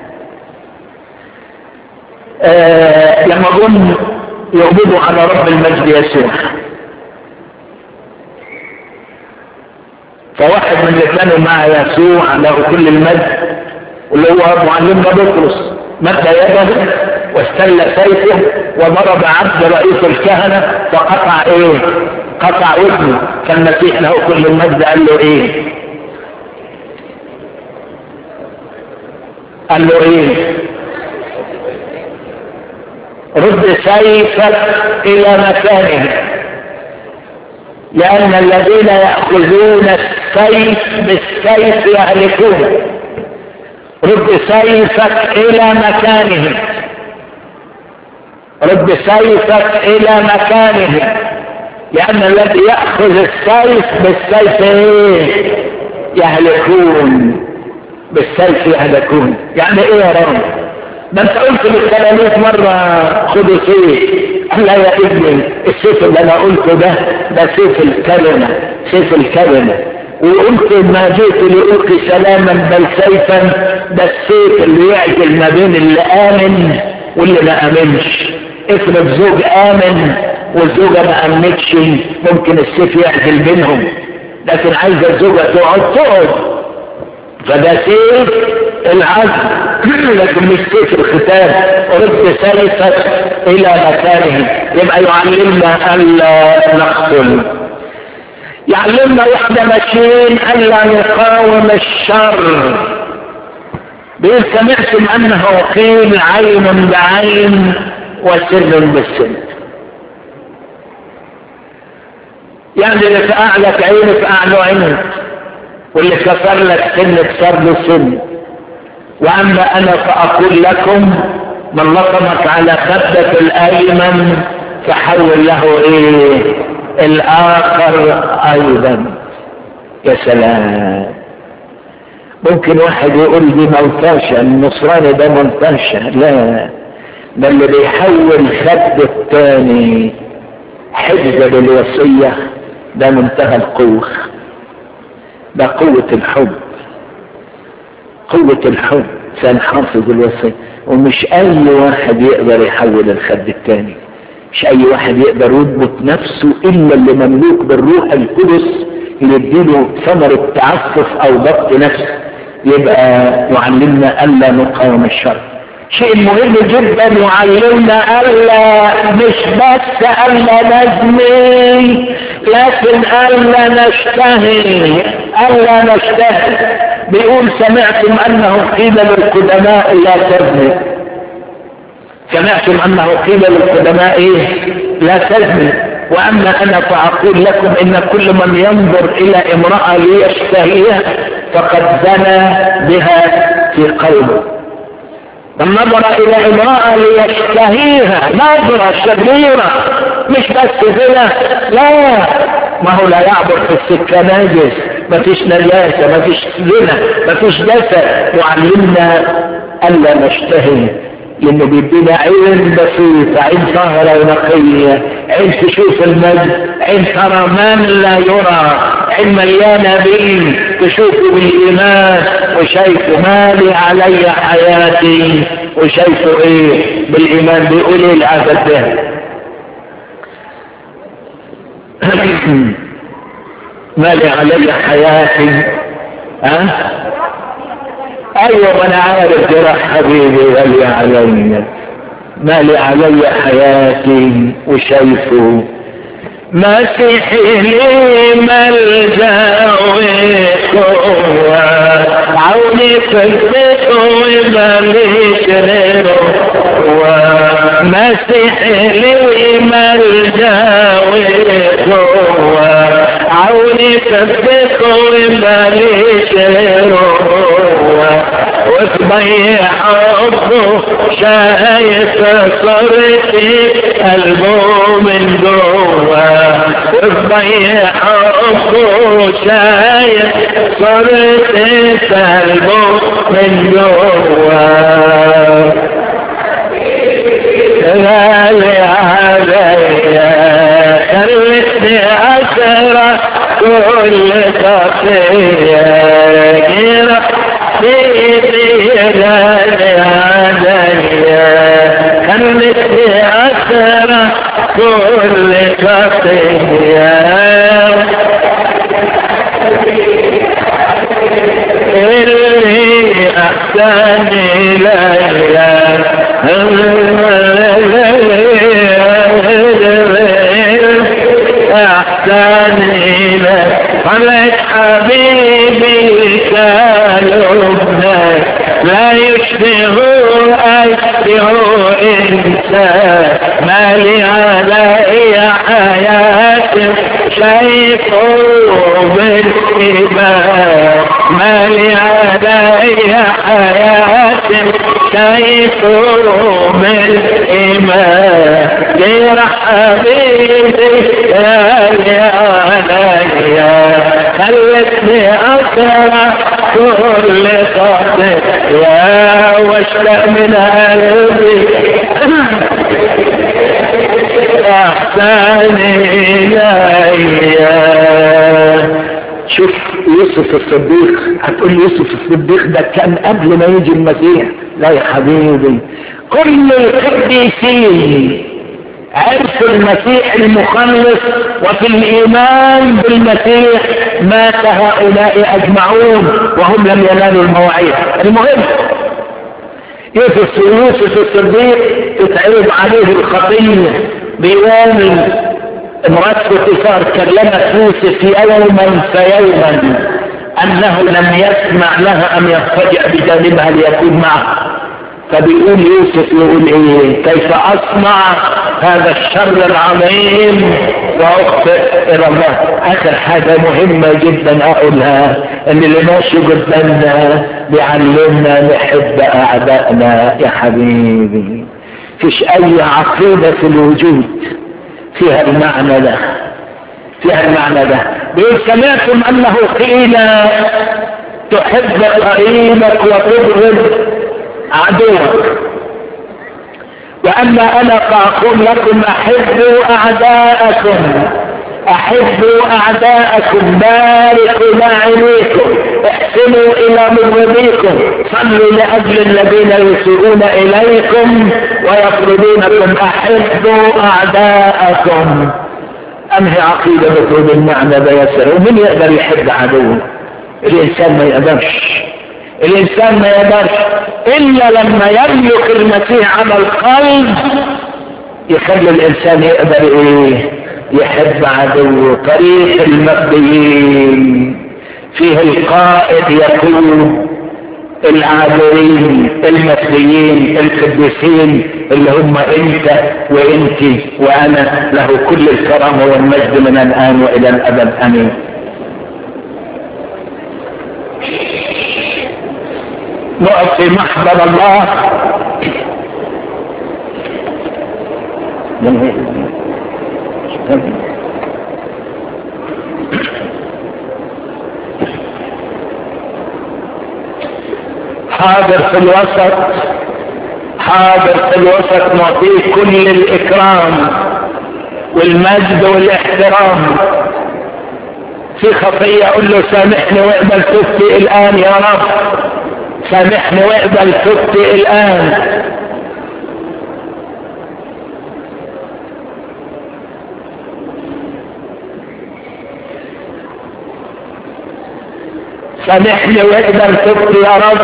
Speaker 1: آه لما جم يقبضوا على رب المجد يسوع فواحد من اللي كانوا مع يسوع له كل المجد واللي هو معلمنا بطرس مد يده واستل سيفه وضرب عبد رئيس الكهنة فقطع ايه قطع ودنه فالمسيح له كل المجد قال له ايه قال له ايه رد سيفك الى مكانه لان الذين ياخذون السيف بالسيف يهلكون رد سيفك الى مكانه رد سيفك الى مكانه لان الذي ياخذ السيف بالسيف ايه يهلكون بالسيف يهلكون يعني ايه يا رب ده انت قلت للتلاميذ مرة خدوا سيف قال لا يا ابني السيف اللي انا قلته ده ده سيف الكلمة سيف الكلمة وقلت ما جئت لألقي سلاما بل سيفا ده السيف اللي يعجل ما بين اللي آمن واللي ما آمنش افرض زوج آمن والزوجة ما آمنتش ممكن السيف يعجل بينهم لكن عايزة الزوجة تقعد تقعد فده سيف العزم لكن مش سيف الختام رد سيفك الى مكانه يبقى يعلمنا الا نقتل يعلمنا واحنا ماشيين الا نقاوم الشر بيقول سمعتم انه قيل عين بعين وسر بالسن يعني اللي فقع لك عين فقع له عين واللي كسر لك سن كسر له سن واما انا فاقول لكم من لطمك على خدك الايمن فحول له ايه الاخر ايضا يا سلام ممكن واحد يقول دي ملطشة النصراني ده ملطشة لا ده اللي بيحول خد التاني حجة بالوصية ده منتهى القوة ده قوة الحب قوة الحب سنحافظ الوصية ومش اي واحد يقدر يحول الخد التاني مش اي واحد يقدر يضبط نفسه الا اللي مملوك بالروح القدس اللي يديله ثمرة تعفف او ضبط نفس يبقى يعلمنا الا نقاوم الشر شيء مهم جدا يعلمنا الا مش بس الا نزني لكن الا نشتهي الا نشتهي بيقول سمعتم انه قيل للقدماء لا تزني سمعتم انه قيل للقدماء ايه لا تزني واما انا فاقول لكم ان كل من ينظر الى امرأة ليشتهيها فقد زنى بها في قلبه من نظر الى امرأة ليشتهيها نظرة شريرة مش بس زنا لا ما هو لا يعبر في السكة ناجس ما فيش نجاسة ما فيش زنا ما فيش جسد يعلمنا الا نشتهي لانه بيدينا عين بسيطة عين طاهرة ونقية عين تشوف المجد عين ترى من لا يرى عين مليانة بين تشوفه بالايمان وشايفه مالي علي حياتي وشايفه ايه بالايمان بيقول ايه العبد ده مالي علي حياتي ها أه؟ ايوه ما انا عارف جراح حبيبي غالي علي مالي علي حياتي وشايفه مسيحي لي ملجا وقوة عوني فكرته وماليش غيره ومسيحي لي ملجا وقوة عوني فكرته وماليش غيره وتضيع حبه شايف صرتي قلبه من جوا وتضيع حبه شايف صرتي قلبه من جوا غالي عليا خلتني أسرى كل خطية جرح سيدي غالي عليا خلتني أسرى كل خطية اللي أحسن إليا أحسن إليا قالت حبيبي قلوبنا لا يشبه أشبه إنسان غير حبيبي يا يا يا خلتني أقرأ كل خاطر يا واشتاق من قلبي أحساني يا شوف يوسف الصديق هتقول يوسف الصديق ده كان قبل ما يجي المسيح لا يا حبيبي كل القديسين عرفوا المسيح المخلص وفي الايمان بالمسيح مات هؤلاء اجمعون وهم لم ينالوا المواعيد المهم يوسف يوسف الصديق تتعرض عليه الخطيه بيوم امرأة بوتيفار كلمت يوسف يوما فيوما انه لم يسمع لها ان يضطجع بجانبها ليكون معها فبيقول يوسف يقول ايه كيف اصنع هذا الشر العظيم واخطئ الى الله اخر حاجة مهمة جدا اقولها ان اللي ماشي قدامنا بيعلمنا نحب اعدائنا يا حبيبي فيش اي عقيدة في الوجود فيها المعنى ده فيها المعنى ده بيقول سمعتم انه قيل تحب قريبك وتبغض عدوك واما انا فاقول لكم احبوا اعداءكم احبوا اعداءكم باركوا لاعنيكم احسنوا الى مبغضيكم صلوا لاجل الذين يسيئون اليكم ويطردونكم احبوا اعداءكم انهي عقيدة بتقول المعنى ده يسر ومن يقدر يحب عدوه الانسان ما يقدرش الانسان ما يقدرش الا لما يملك المسيح على القلب يخلي الانسان يقدر ايه يحب عدوه طريق المبديين فيه القائد يقول العابرين المثليين القديسين اللي هم انت وانت وانا له كل الكرامه والمجد من الان والى الابد امين نقف في محضر الله حاضر في الوسط حاضر في الوسط نعطيه كل الاكرام والمجد والاحترام في خطية اقول له سامحني واقبل توبتي الان يا رب سامحني واقبل توبتي الان سامحني واقبل توبتي يا رب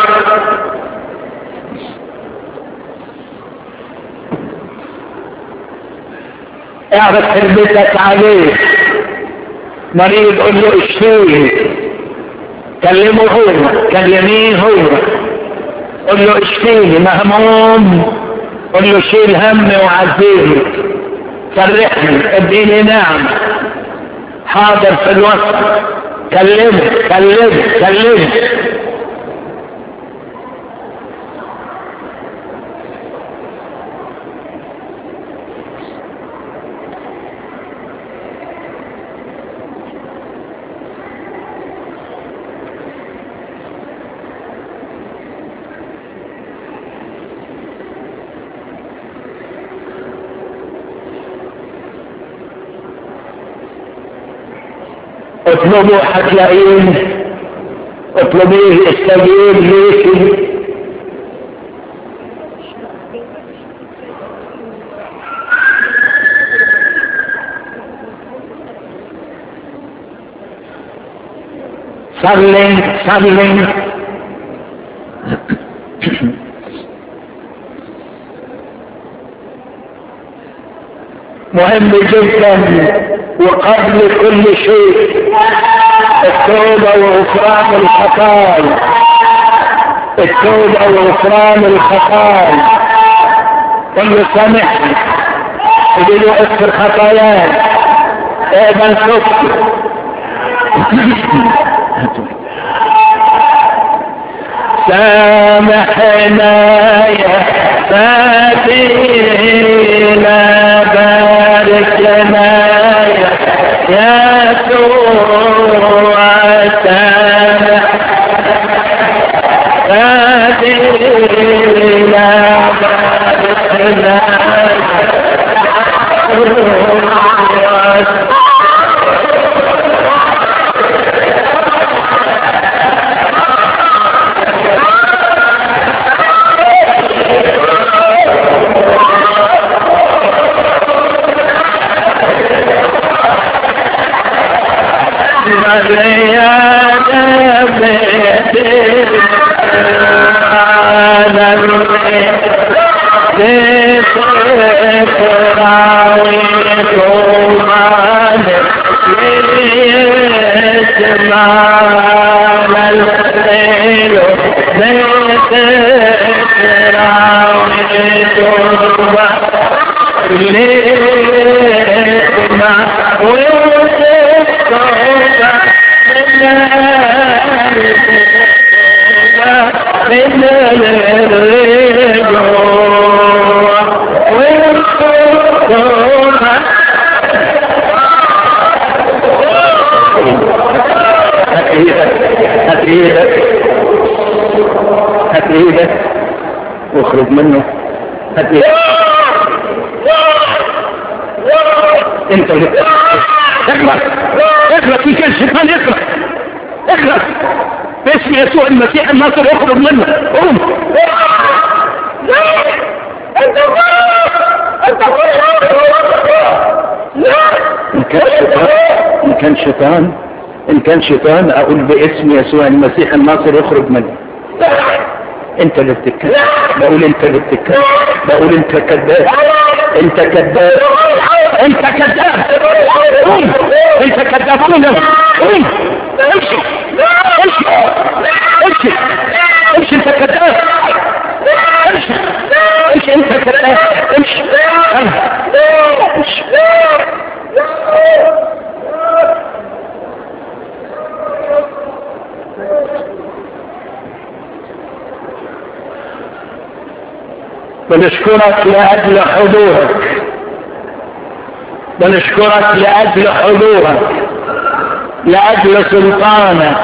Speaker 1: اعرف حرمتك عليه مريض قل له اشفيه كلمه هو كلميه هو قل له اشفيني مهموم قل له شيل همي وعزيني فرحني اديني نعم حاضر في الوسط كلمه كلمه كلمه اطلبوا هتلاقيه اطلبيه استجيب ليك صلي صلي مهم جدا وقبل كل شيء التوبة وغفران الخطايا التوبة وغفران الخطايا قل له سامحني قل له اغفر خطاياي اقبل توبتي سامحنا يا فاتنا هات ايدك واخرج منه هات ايدك انت اللي اقرا اقرا في كل شيطان اقرا اقرا باسم يسوع المسيح الناصر اخرج منه قوم
Speaker 2: انت انت
Speaker 1: ان كان شيطان ان كان شيطان ان كان شيطان اقول باسم يسوع المسيح الناصر اخرج منه انت اللي بتتكلم بقول انت اللي بتتكلم بقول انت كذاب انت كذاب انت كذاب قوم انت كذاب قوم قوم امشي امشي امشي امشي انت كذاب امشي امشي انت كذاب امشي امشي بنشكرك لأجل حضورك بنشكرك لأجل حضورك لأجل سلطانك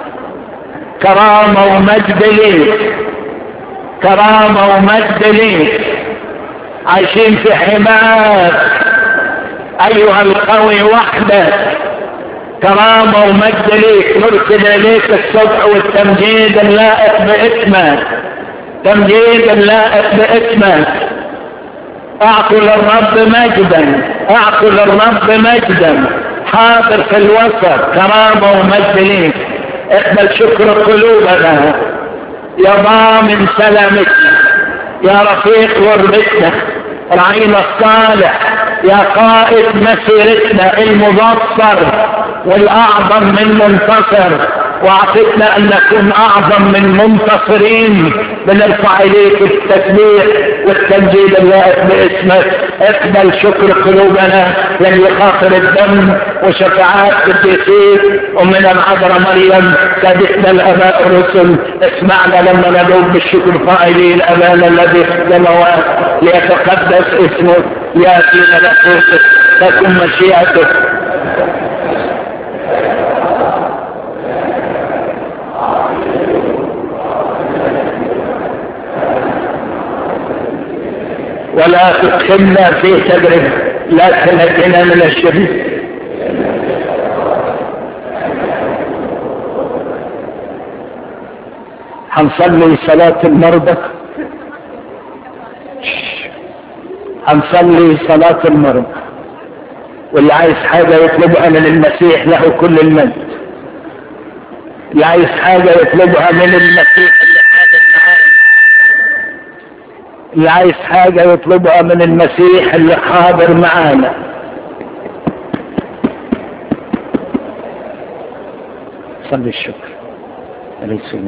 Speaker 1: كرامة ومجد ليك كرامة ومجد ليك عايشين في حماك أيها القوي وحدك كرامة ومجد ليك نرسل إليك الصبح والتمجيد اللائق باسمك تمجيد اللائق باسمك اعطوا للرب مجدا اعطوا للرب مجدا حاضر في الوسط كرامة ومجد ليك اقبل شكر قلوبنا يا ضامن سلامتنا يا رفيق غربتنا رعينا الصالح يا قائد مسيرتنا المبصر والاعظم من منتصر واعطتنا ان نكون اعظم من منتصرين بنرفع اليك التسبيح والتمجيد اللائق باسمك اقبل شكر قلوبنا لن خاطر الدم وشفاعات قديسيك ومن العذراء مريم سادتنا الاباء الرسل اسمعنا لما ندعو بالشكر قائلين ابانا الذي في السماوات ليتقدس اسمك ياتي ملكوتك تكن مشيئتك ولا تدخلنا في تجربة لا تنجنا من الشريك هنصلي صلاة المرضى هنصلي صلاة المرضى واللي عايز حاجة يطلبها من المسيح له كل المجد اللي عايز حاجة يطلبها من المسيح اللي حاضر معاه اللي عايز حاجة يطلبها من المسيح اللي حاضر معانا صلي الشكر عليه الصلاة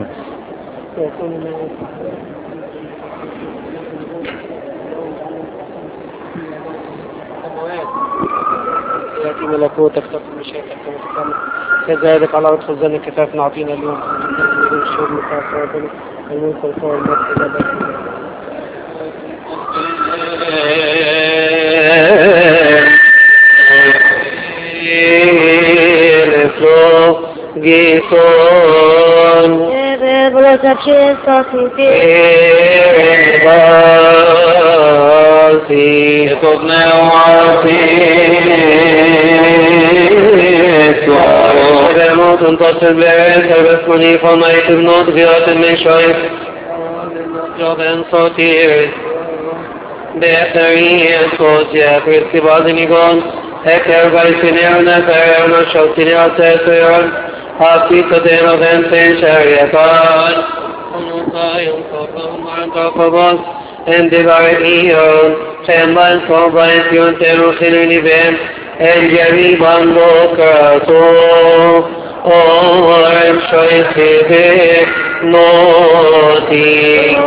Speaker 2: يأتي ملكوتك تكون مشيئتك كما تكون كذلك على رب خزان كفاف نعطينا اليوم من الشهور مكافأة الملك والقوة والمجد إلى أبد Gison
Speaker 3: Ebe, volos apșe, să fii
Speaker 2: Eva
Speaker 3: نعطي
Speaker 4: تبنى وعطيت
Speaker 3: بموت تصل بعيد باسمني فميت بنوت غيرة من شيء جواب صوتي بأثري صوتي أكرت بعض نيقون هكذا بيتنيرنا فرعنا شوتني أتسيرا حافي تدين وغنتين شريطان ونطايا صوتهم عن طرفبان اندبارئيون خيمان صوبان ينتر خلوني بهم الجريبا بكرتو أورم شيخي بك نوتي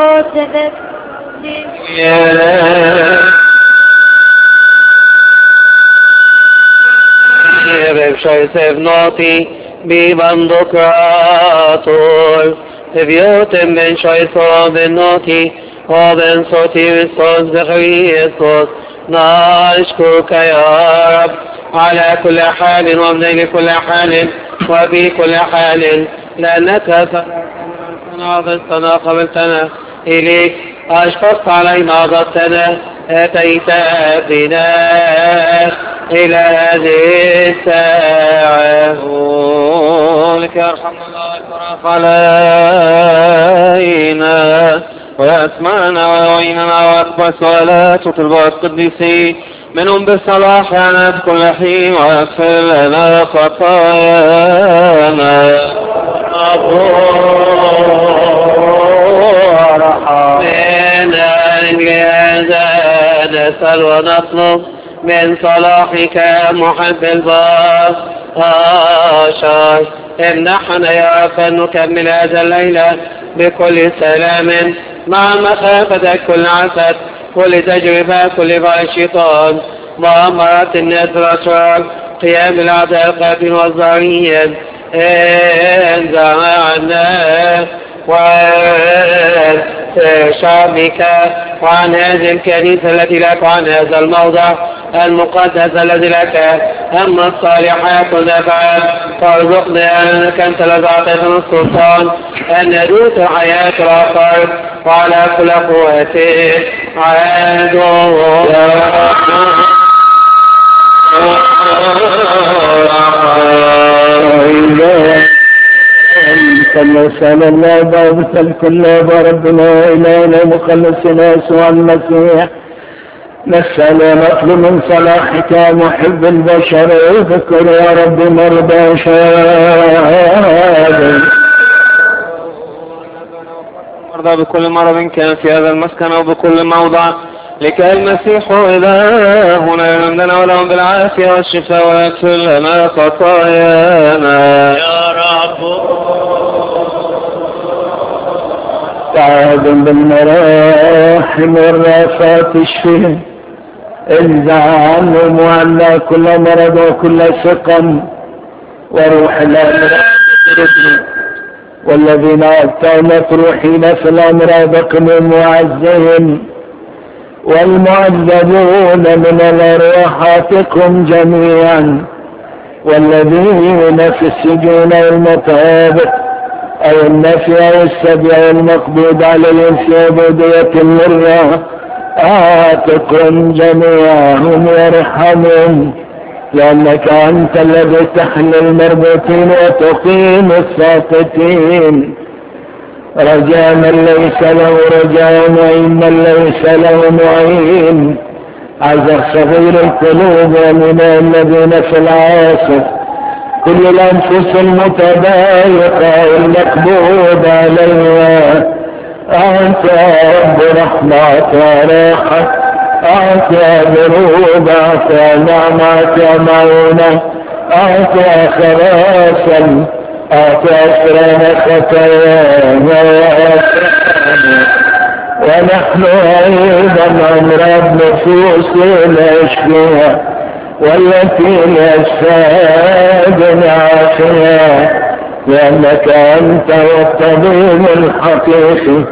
Speaker 3: Jebem šajsev noti, bivam dokrator. Eviotem ben šajso ben noti, oben soti vistos بخريسtos. نشكرك يا رب على كل حال ومن كل حال وفي كل حال لأنك سمعتنا وبستنا قبلتنا إليك أشفقت علينا ضدتنا أتيت بنا إلى هذه الساعة لك يرحم الله ويترف علينا ويسمعنا ويعيننا ويقبس ولا تطلب القديسين منهم بالصلاح يعني بكل حين ويغفر لنا خطايانا لهذا نسأل ونطلب من صلاحك يا محب البشر امنحنا يا رب أن نكمل هذا الليلة بكل سلام مع مخافة كل عسد كل تجربة كل بار الشيطان مؤامرات الناس والأشرار قيام الأعداء القاتل والظاهرين انزع عنا وعن شعبك وعن هذه الكنيسة التي لك وعن هذا الموضع المقدس الذي لك أما الصالحات والنفعات فارزقنا أنك أنت الذي أعطيتنا السلطان أن ندوس الحياة الآخر وعلى كل قوته عادوا
Speaker 1: صلى صلى الله وسلم كل ربنا إلهنا مخلصنا يسوع المسيح نسأل ونطلب من صلاحك يا محب البشر اذكر يا رب مرضى شهادة
Speaker 4: المرضى بكل مرض كان في هذا المسكن أو بكل موضع لكي المسيح إلهنا يمدنا ولهم بالعافية والشفاء ويغفر لنا خطايانا
Speaker 3: يا رب
Speaker 1: تعاد بالمراحم والرافات اشفهم انزع عنهم وعنا كل مرض وكل سقم وروح الامراض والذين ابتوا مطروحين في الامراض قمهم وعزهم والمعذبون من الارواح اعتقهم جميعا والذين في السجون والمطابق او النفي او السبي او المقبوض عليهم في عبودية المرة اعتقهم جميعهم وارحمهم لانك انت الذي تحل المربوطين وتقيم الساقطين رجاء من ليس له رجاء معين من ليس له معين عذر صغير القلوب ومن الذين في العاصف كل الانفس المتضايقه المقبوض عليها انت يا رب رحمه وراحه انت يا ذنوب انت يا نعمه انت يا معونه انت يا خلاصا انت اسرار خطايانا واسرارنا ونحن ايضا امراض نفوسنا اشفيها والتي يشفى عافية لأنك أنت الطبيب الحقيقي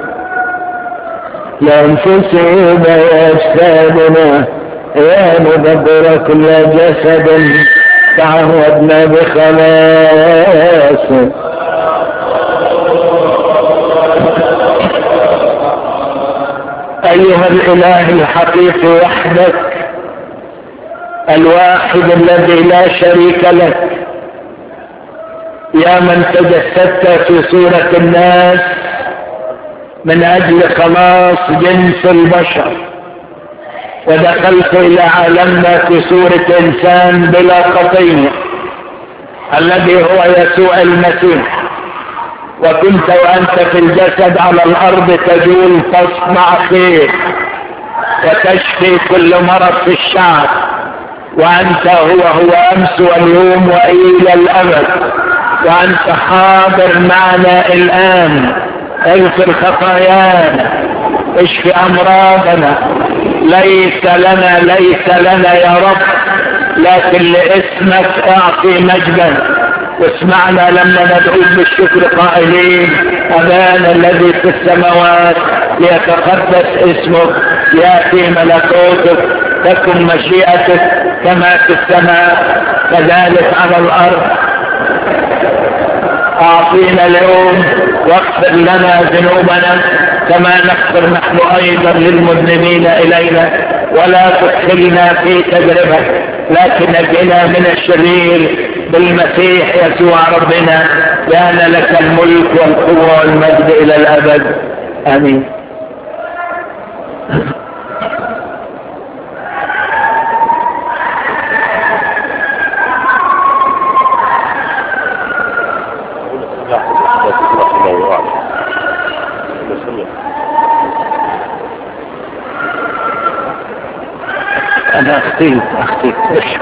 Speaker 1: لأنفسنا وأجسادنا يا مدبر كل جسد تعهدنا بخلاصك ايها الاله الحقيقي وحدك الواحد الذي لا شريك لك يا من تجسدت في صورة الناس من اجل خلاص جنس البشر ودخلت الى عالمنا في صورة انسان بلا خطية الذي هو يسوع المسيح وكنت وانت في الجسد على الارض تجول تصنع خير وتشفي كل مرض في الشعب وانت هو هو امس واليوم والى الابد وانت حاضر معنا الان اغفر خطايانا اشفي امراضنا ليس لنا ليس لنا يا رب لكن لاسمك اعطي مجدا واسمعنا لما ندعوك بالشكر قائلين ابانا الذي في السماوات ليتقدس اسمك ياتي ملكوتك تكن مشيئتك كما في السماء كذلك على الارض اعطينا اليوم واغفر لنا ذنوبنا كما نغفر نحن ايضا للمذنبين الينا ولا تدخلنا في تجربه لكن نجنا من الشرير بالمسيح يسوع ربنا كان لك الملك والقوه والمجد الى الابد امين انا اخطيت اخطيت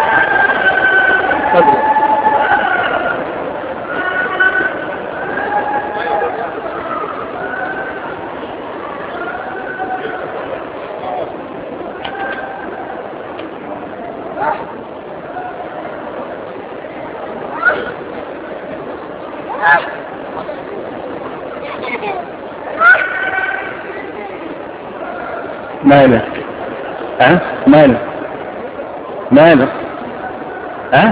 Speaker 1: مالك ها مالك مالك ها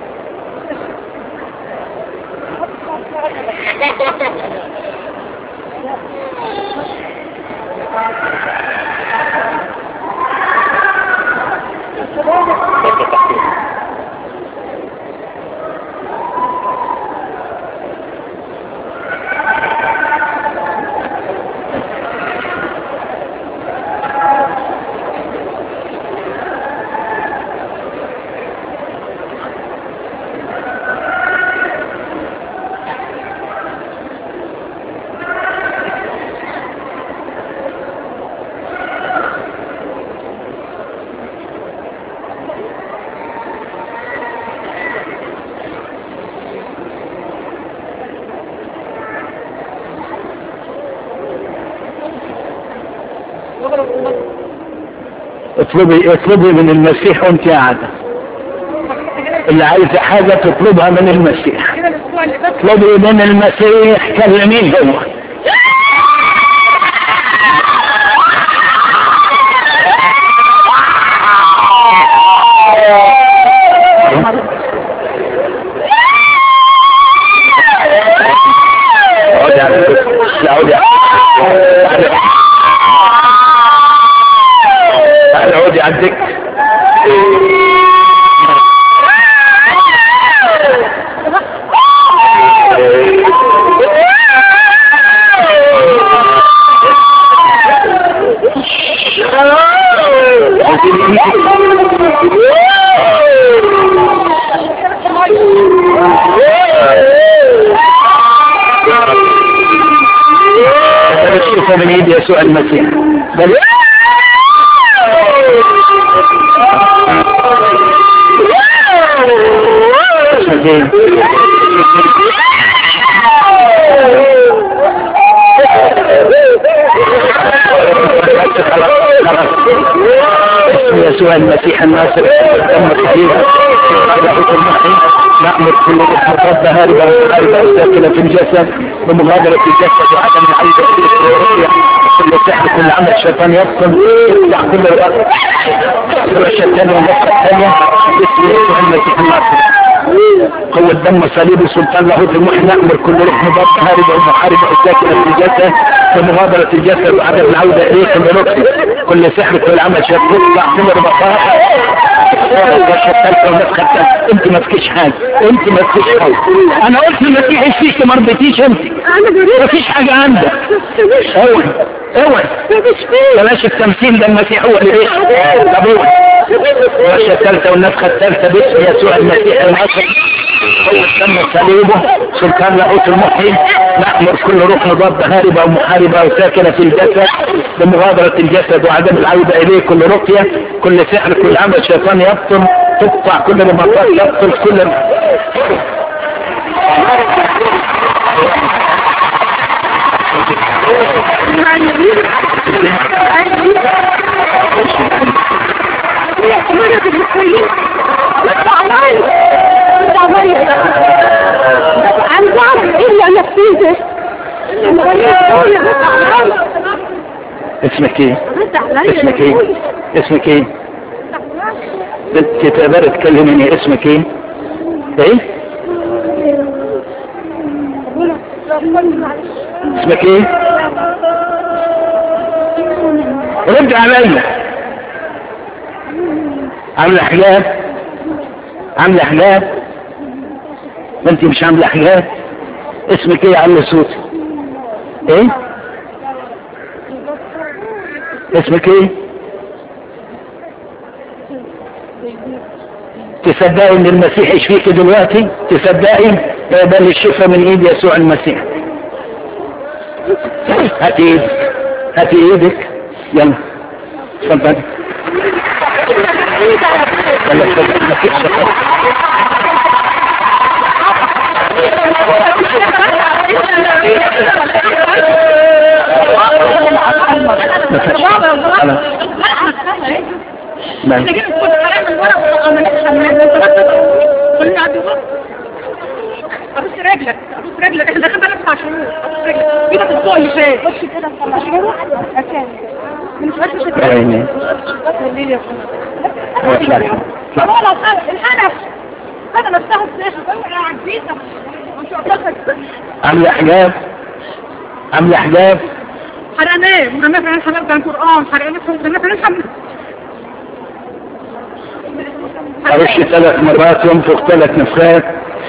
Speaker 1: اطلبي اطلبي من المسيح وانت قاعده اللي عايزه حاجه تطلبها من المسيح اطلبي من المسيح كلميه هو اقعدي على الكرسي. لا اقعدي على- تعالي اقعدي على الدكه بتشوفه من ايد يسوع المسيح بل اسم يسوع المسيح الناصر دم الحبيب روح المحي نأمر كل روح الرب هاربا هاربا ساكنة في الجسد بمغادرة الجسد وعدم العودة في الروح كل سحر كل عمل شيطان يفصل يفتح كل الأرض الرشة الثانية والنقطة الثانية باسم يسوع المسيح الناصر قوة دم صليب سلطان لاهوت المحي نأمر كل روح مضاد هاربة ومحاربة ساكنة في الجسد بمغادرة الجسد وعدم العودة إليه كل ركن كل سحر كل عمل شيء تطلع كل بساطة انت ما فيكيش حاجة انت ما فيكيش حاجة انا قلت المسيح ايش فيك ما رضيتيش انت ما فيش حاجة عندك اوعي اوعي بلاش التمثيل ده المسيح هو اللي ايه طب اوعي الرشة الثالثة والنفخة الثالثة باسم يسوع المسيح العصر هو تم صليبه سلطان لاقوت المحيي نأمر كل روح مضاد هاربة ومحاربة وساكنة في الجسد بمغادرة الجسد وعدم العودة إليه كل رقية كل سحر كل عمل شيطان يبطل تقطع كل رباطات يبطل كل اسمك ايه اسمك ايه اسمك ايه انت تقدر تكلمني اسمك ايه ايه اسمك ايه رد عليا عامله حجاب عامله حجاب ما انت مش عامله حجاب اسمك ايه يا عم صوتي ايه اسمك ايه تصدقي ان المسيح يشفيك دلوقتي تصدقي بل الشفاء من ايد يسوع المسيح هاتي ايدك هاتي ايدك يلا اتفضل يلا اتفضل المسيح شفاك ماشي
Speaker 5: ابص رجلك ابص رجلك احنا داخل بقى تسع شهور ابص رجلك كده في الاسبوع اللي فات بص كده طلع شهور عشان من مش مش
Speaker 1: عيني
Speaker 5: الليل يا
Speaker 1: اطلع اطلع
Speaker 5: والله الحنف هذا نفسها السيف عزيزة مش عقلتك
Speaker 1: عامله حجاب عامله حجاب
Speaker 5: حرقناه محمد فرعون حمام كان قرآن حرقناه محمد فرعون
Speaker 1: ارش ثلاث مرات ينفخ ثلاث نفخات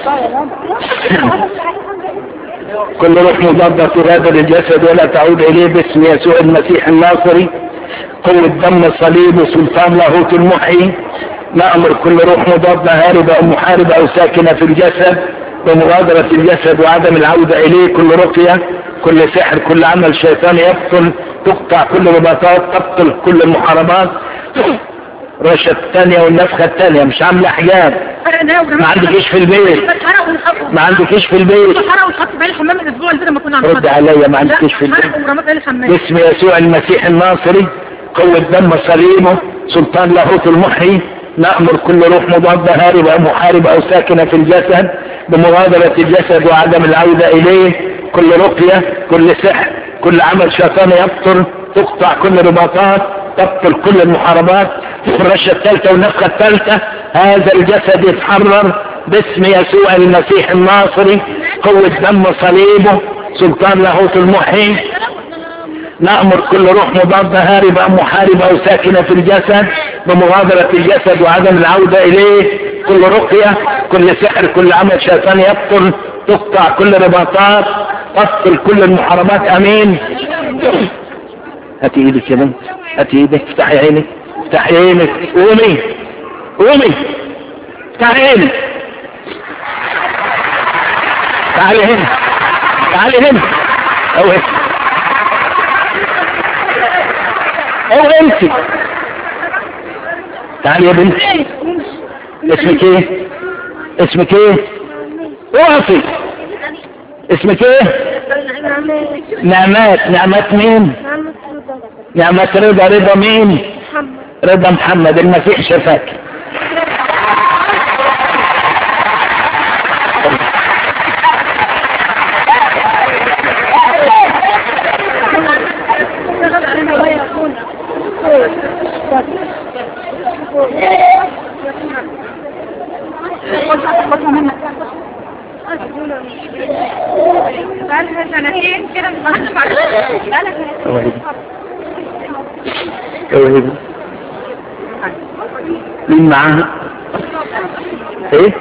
Speaker 1: كل روح مضادة تغادر الجسد ولا تعود إليه باسم يسوع المسيح الناصري قوة دم صليب وسلطان لاهوت المحيي نأمر كل روح مضادة هاربة أو محاربة أو ساكنة في الجسد بمغادرة الجسد وعدم العودة إليه كل رقية كل سحر كل عمل شيطان يبطل تقطع كل رباطات تبطل كل المحاربات الرشة الثانية والنفخة الثانية مش عاملة حجاب
Speaker 5: حرقناه
Speaker 1: ما عندكيش في البيت
Speaker 5: حرق ونحط
Speaker 1: ما عندكيش في البيت
Speaker 5: حرق ونحط بقى الحمام الاسبوع اللي فات لما كنا عند
Speaker 1: رد عليا ما عندكيش في البيت
Speaker 5: حرق ورمات بقى الحمام
Speaker 1: باسم يسوع المسيح الناصري قوة دم صليبه سلطان لاهوت المحيي نأمر كل روح مضادة هاربة أو محاربة أو ساكنة في الجسد بمغادرة الجسد وعدم العودة إليه كل رقية كل سحر كل عمل شيطاني يبطل تقطع كل رباطات تبطل كل المحاربات الرشة الثالثة والنفخة الثالثة هذا الجسد يتحرر باسم يسوع المسيح الناصري قوة دم صليبه سلطان لاهوت المحيي نأمر كل روح مضادة هاربة أو محاربة أو ساكنة في الجسد بمغادرة الجسد وعدم العودة إليه كل رقية كل سحر كل عمل شيطاني يبطل تقطع كل رباطات تبطل كل المحاربات أمين هاتي ايدك يا بنت هاتي ايدك افتحي عينك افتحي عينك قومي قومي افتحي عينك تعالي هنا تعالي هنا او هنا او انت تعالي يا بنت اسمك ايه اسمك ايه وقفي اسمك ايه نعمات نعمات مين نعمات رضا رضا مين رضا محمد المسيح شفاك
Speaker 5: بقالها سنتين كده مش بقالها سنتين
Speaker 1: توحيد مين معاها ايه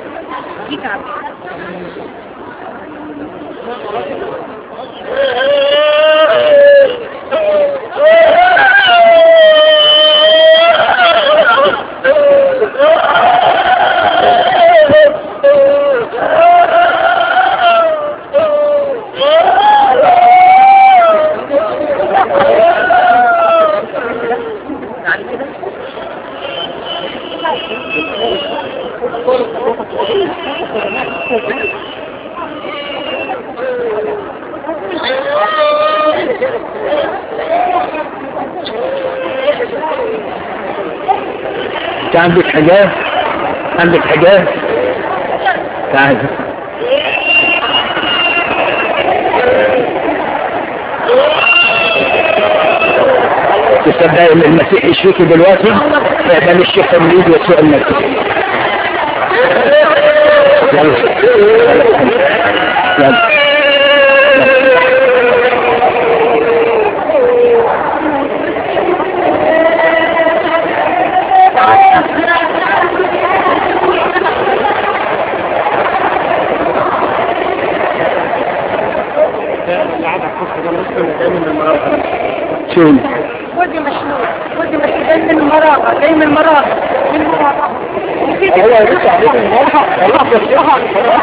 Speaker 1: انت عندك حاجات عندك حاجات تعال تصدق ان المسيح يشفيكي دلوقتي فقبل الشفاء من ايد يسوع المسيح يلا يلا شو
Speaker 5: ودي مشلول ودي مشلول جاي من المراغة جاي من المراغة من المراغة
Speaker 2: هو لسه عليك المرحة والله بصراحة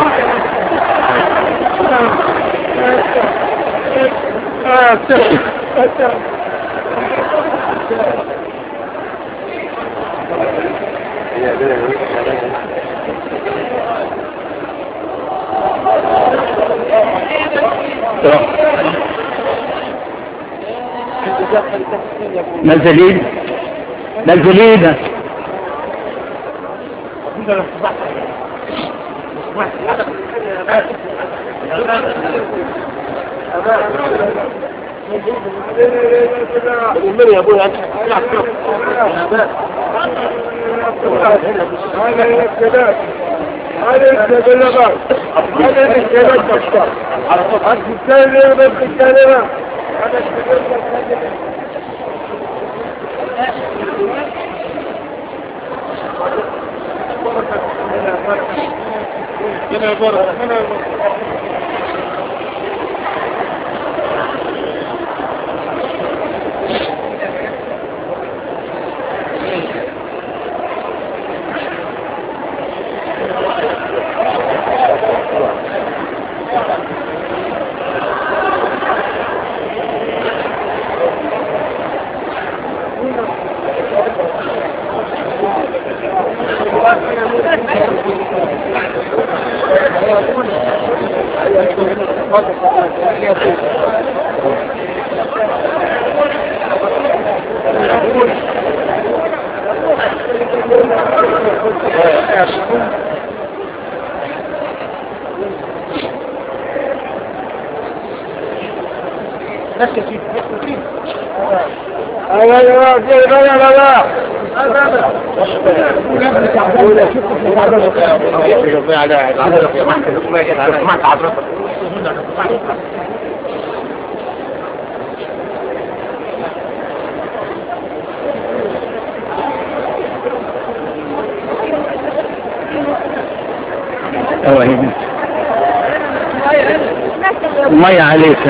Speaker 1: نزلين نزلين
Speaker 2: من يا ابويا انت هذا الكلام هذا الكلام هذا الكلام بشر على طول هذا الكلام بس الكلام هذا الكلام هنا برا هنا برا لا لا لا لا لا
Speaker 1: أوه هنا مية عليك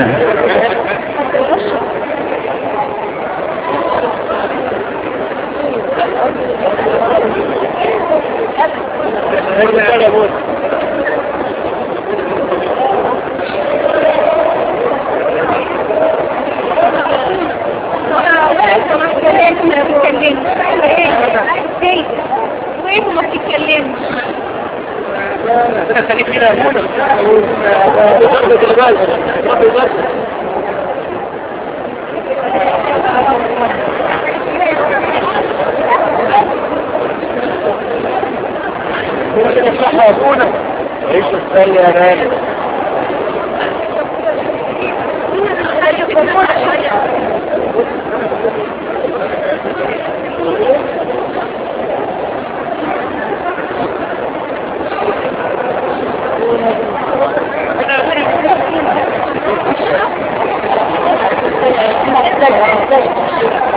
Speaker 5: وانتوا ما بتتكلموا
Speaker 2: عيش الثانية يا غالي
Speaker 5: ازاي ازاي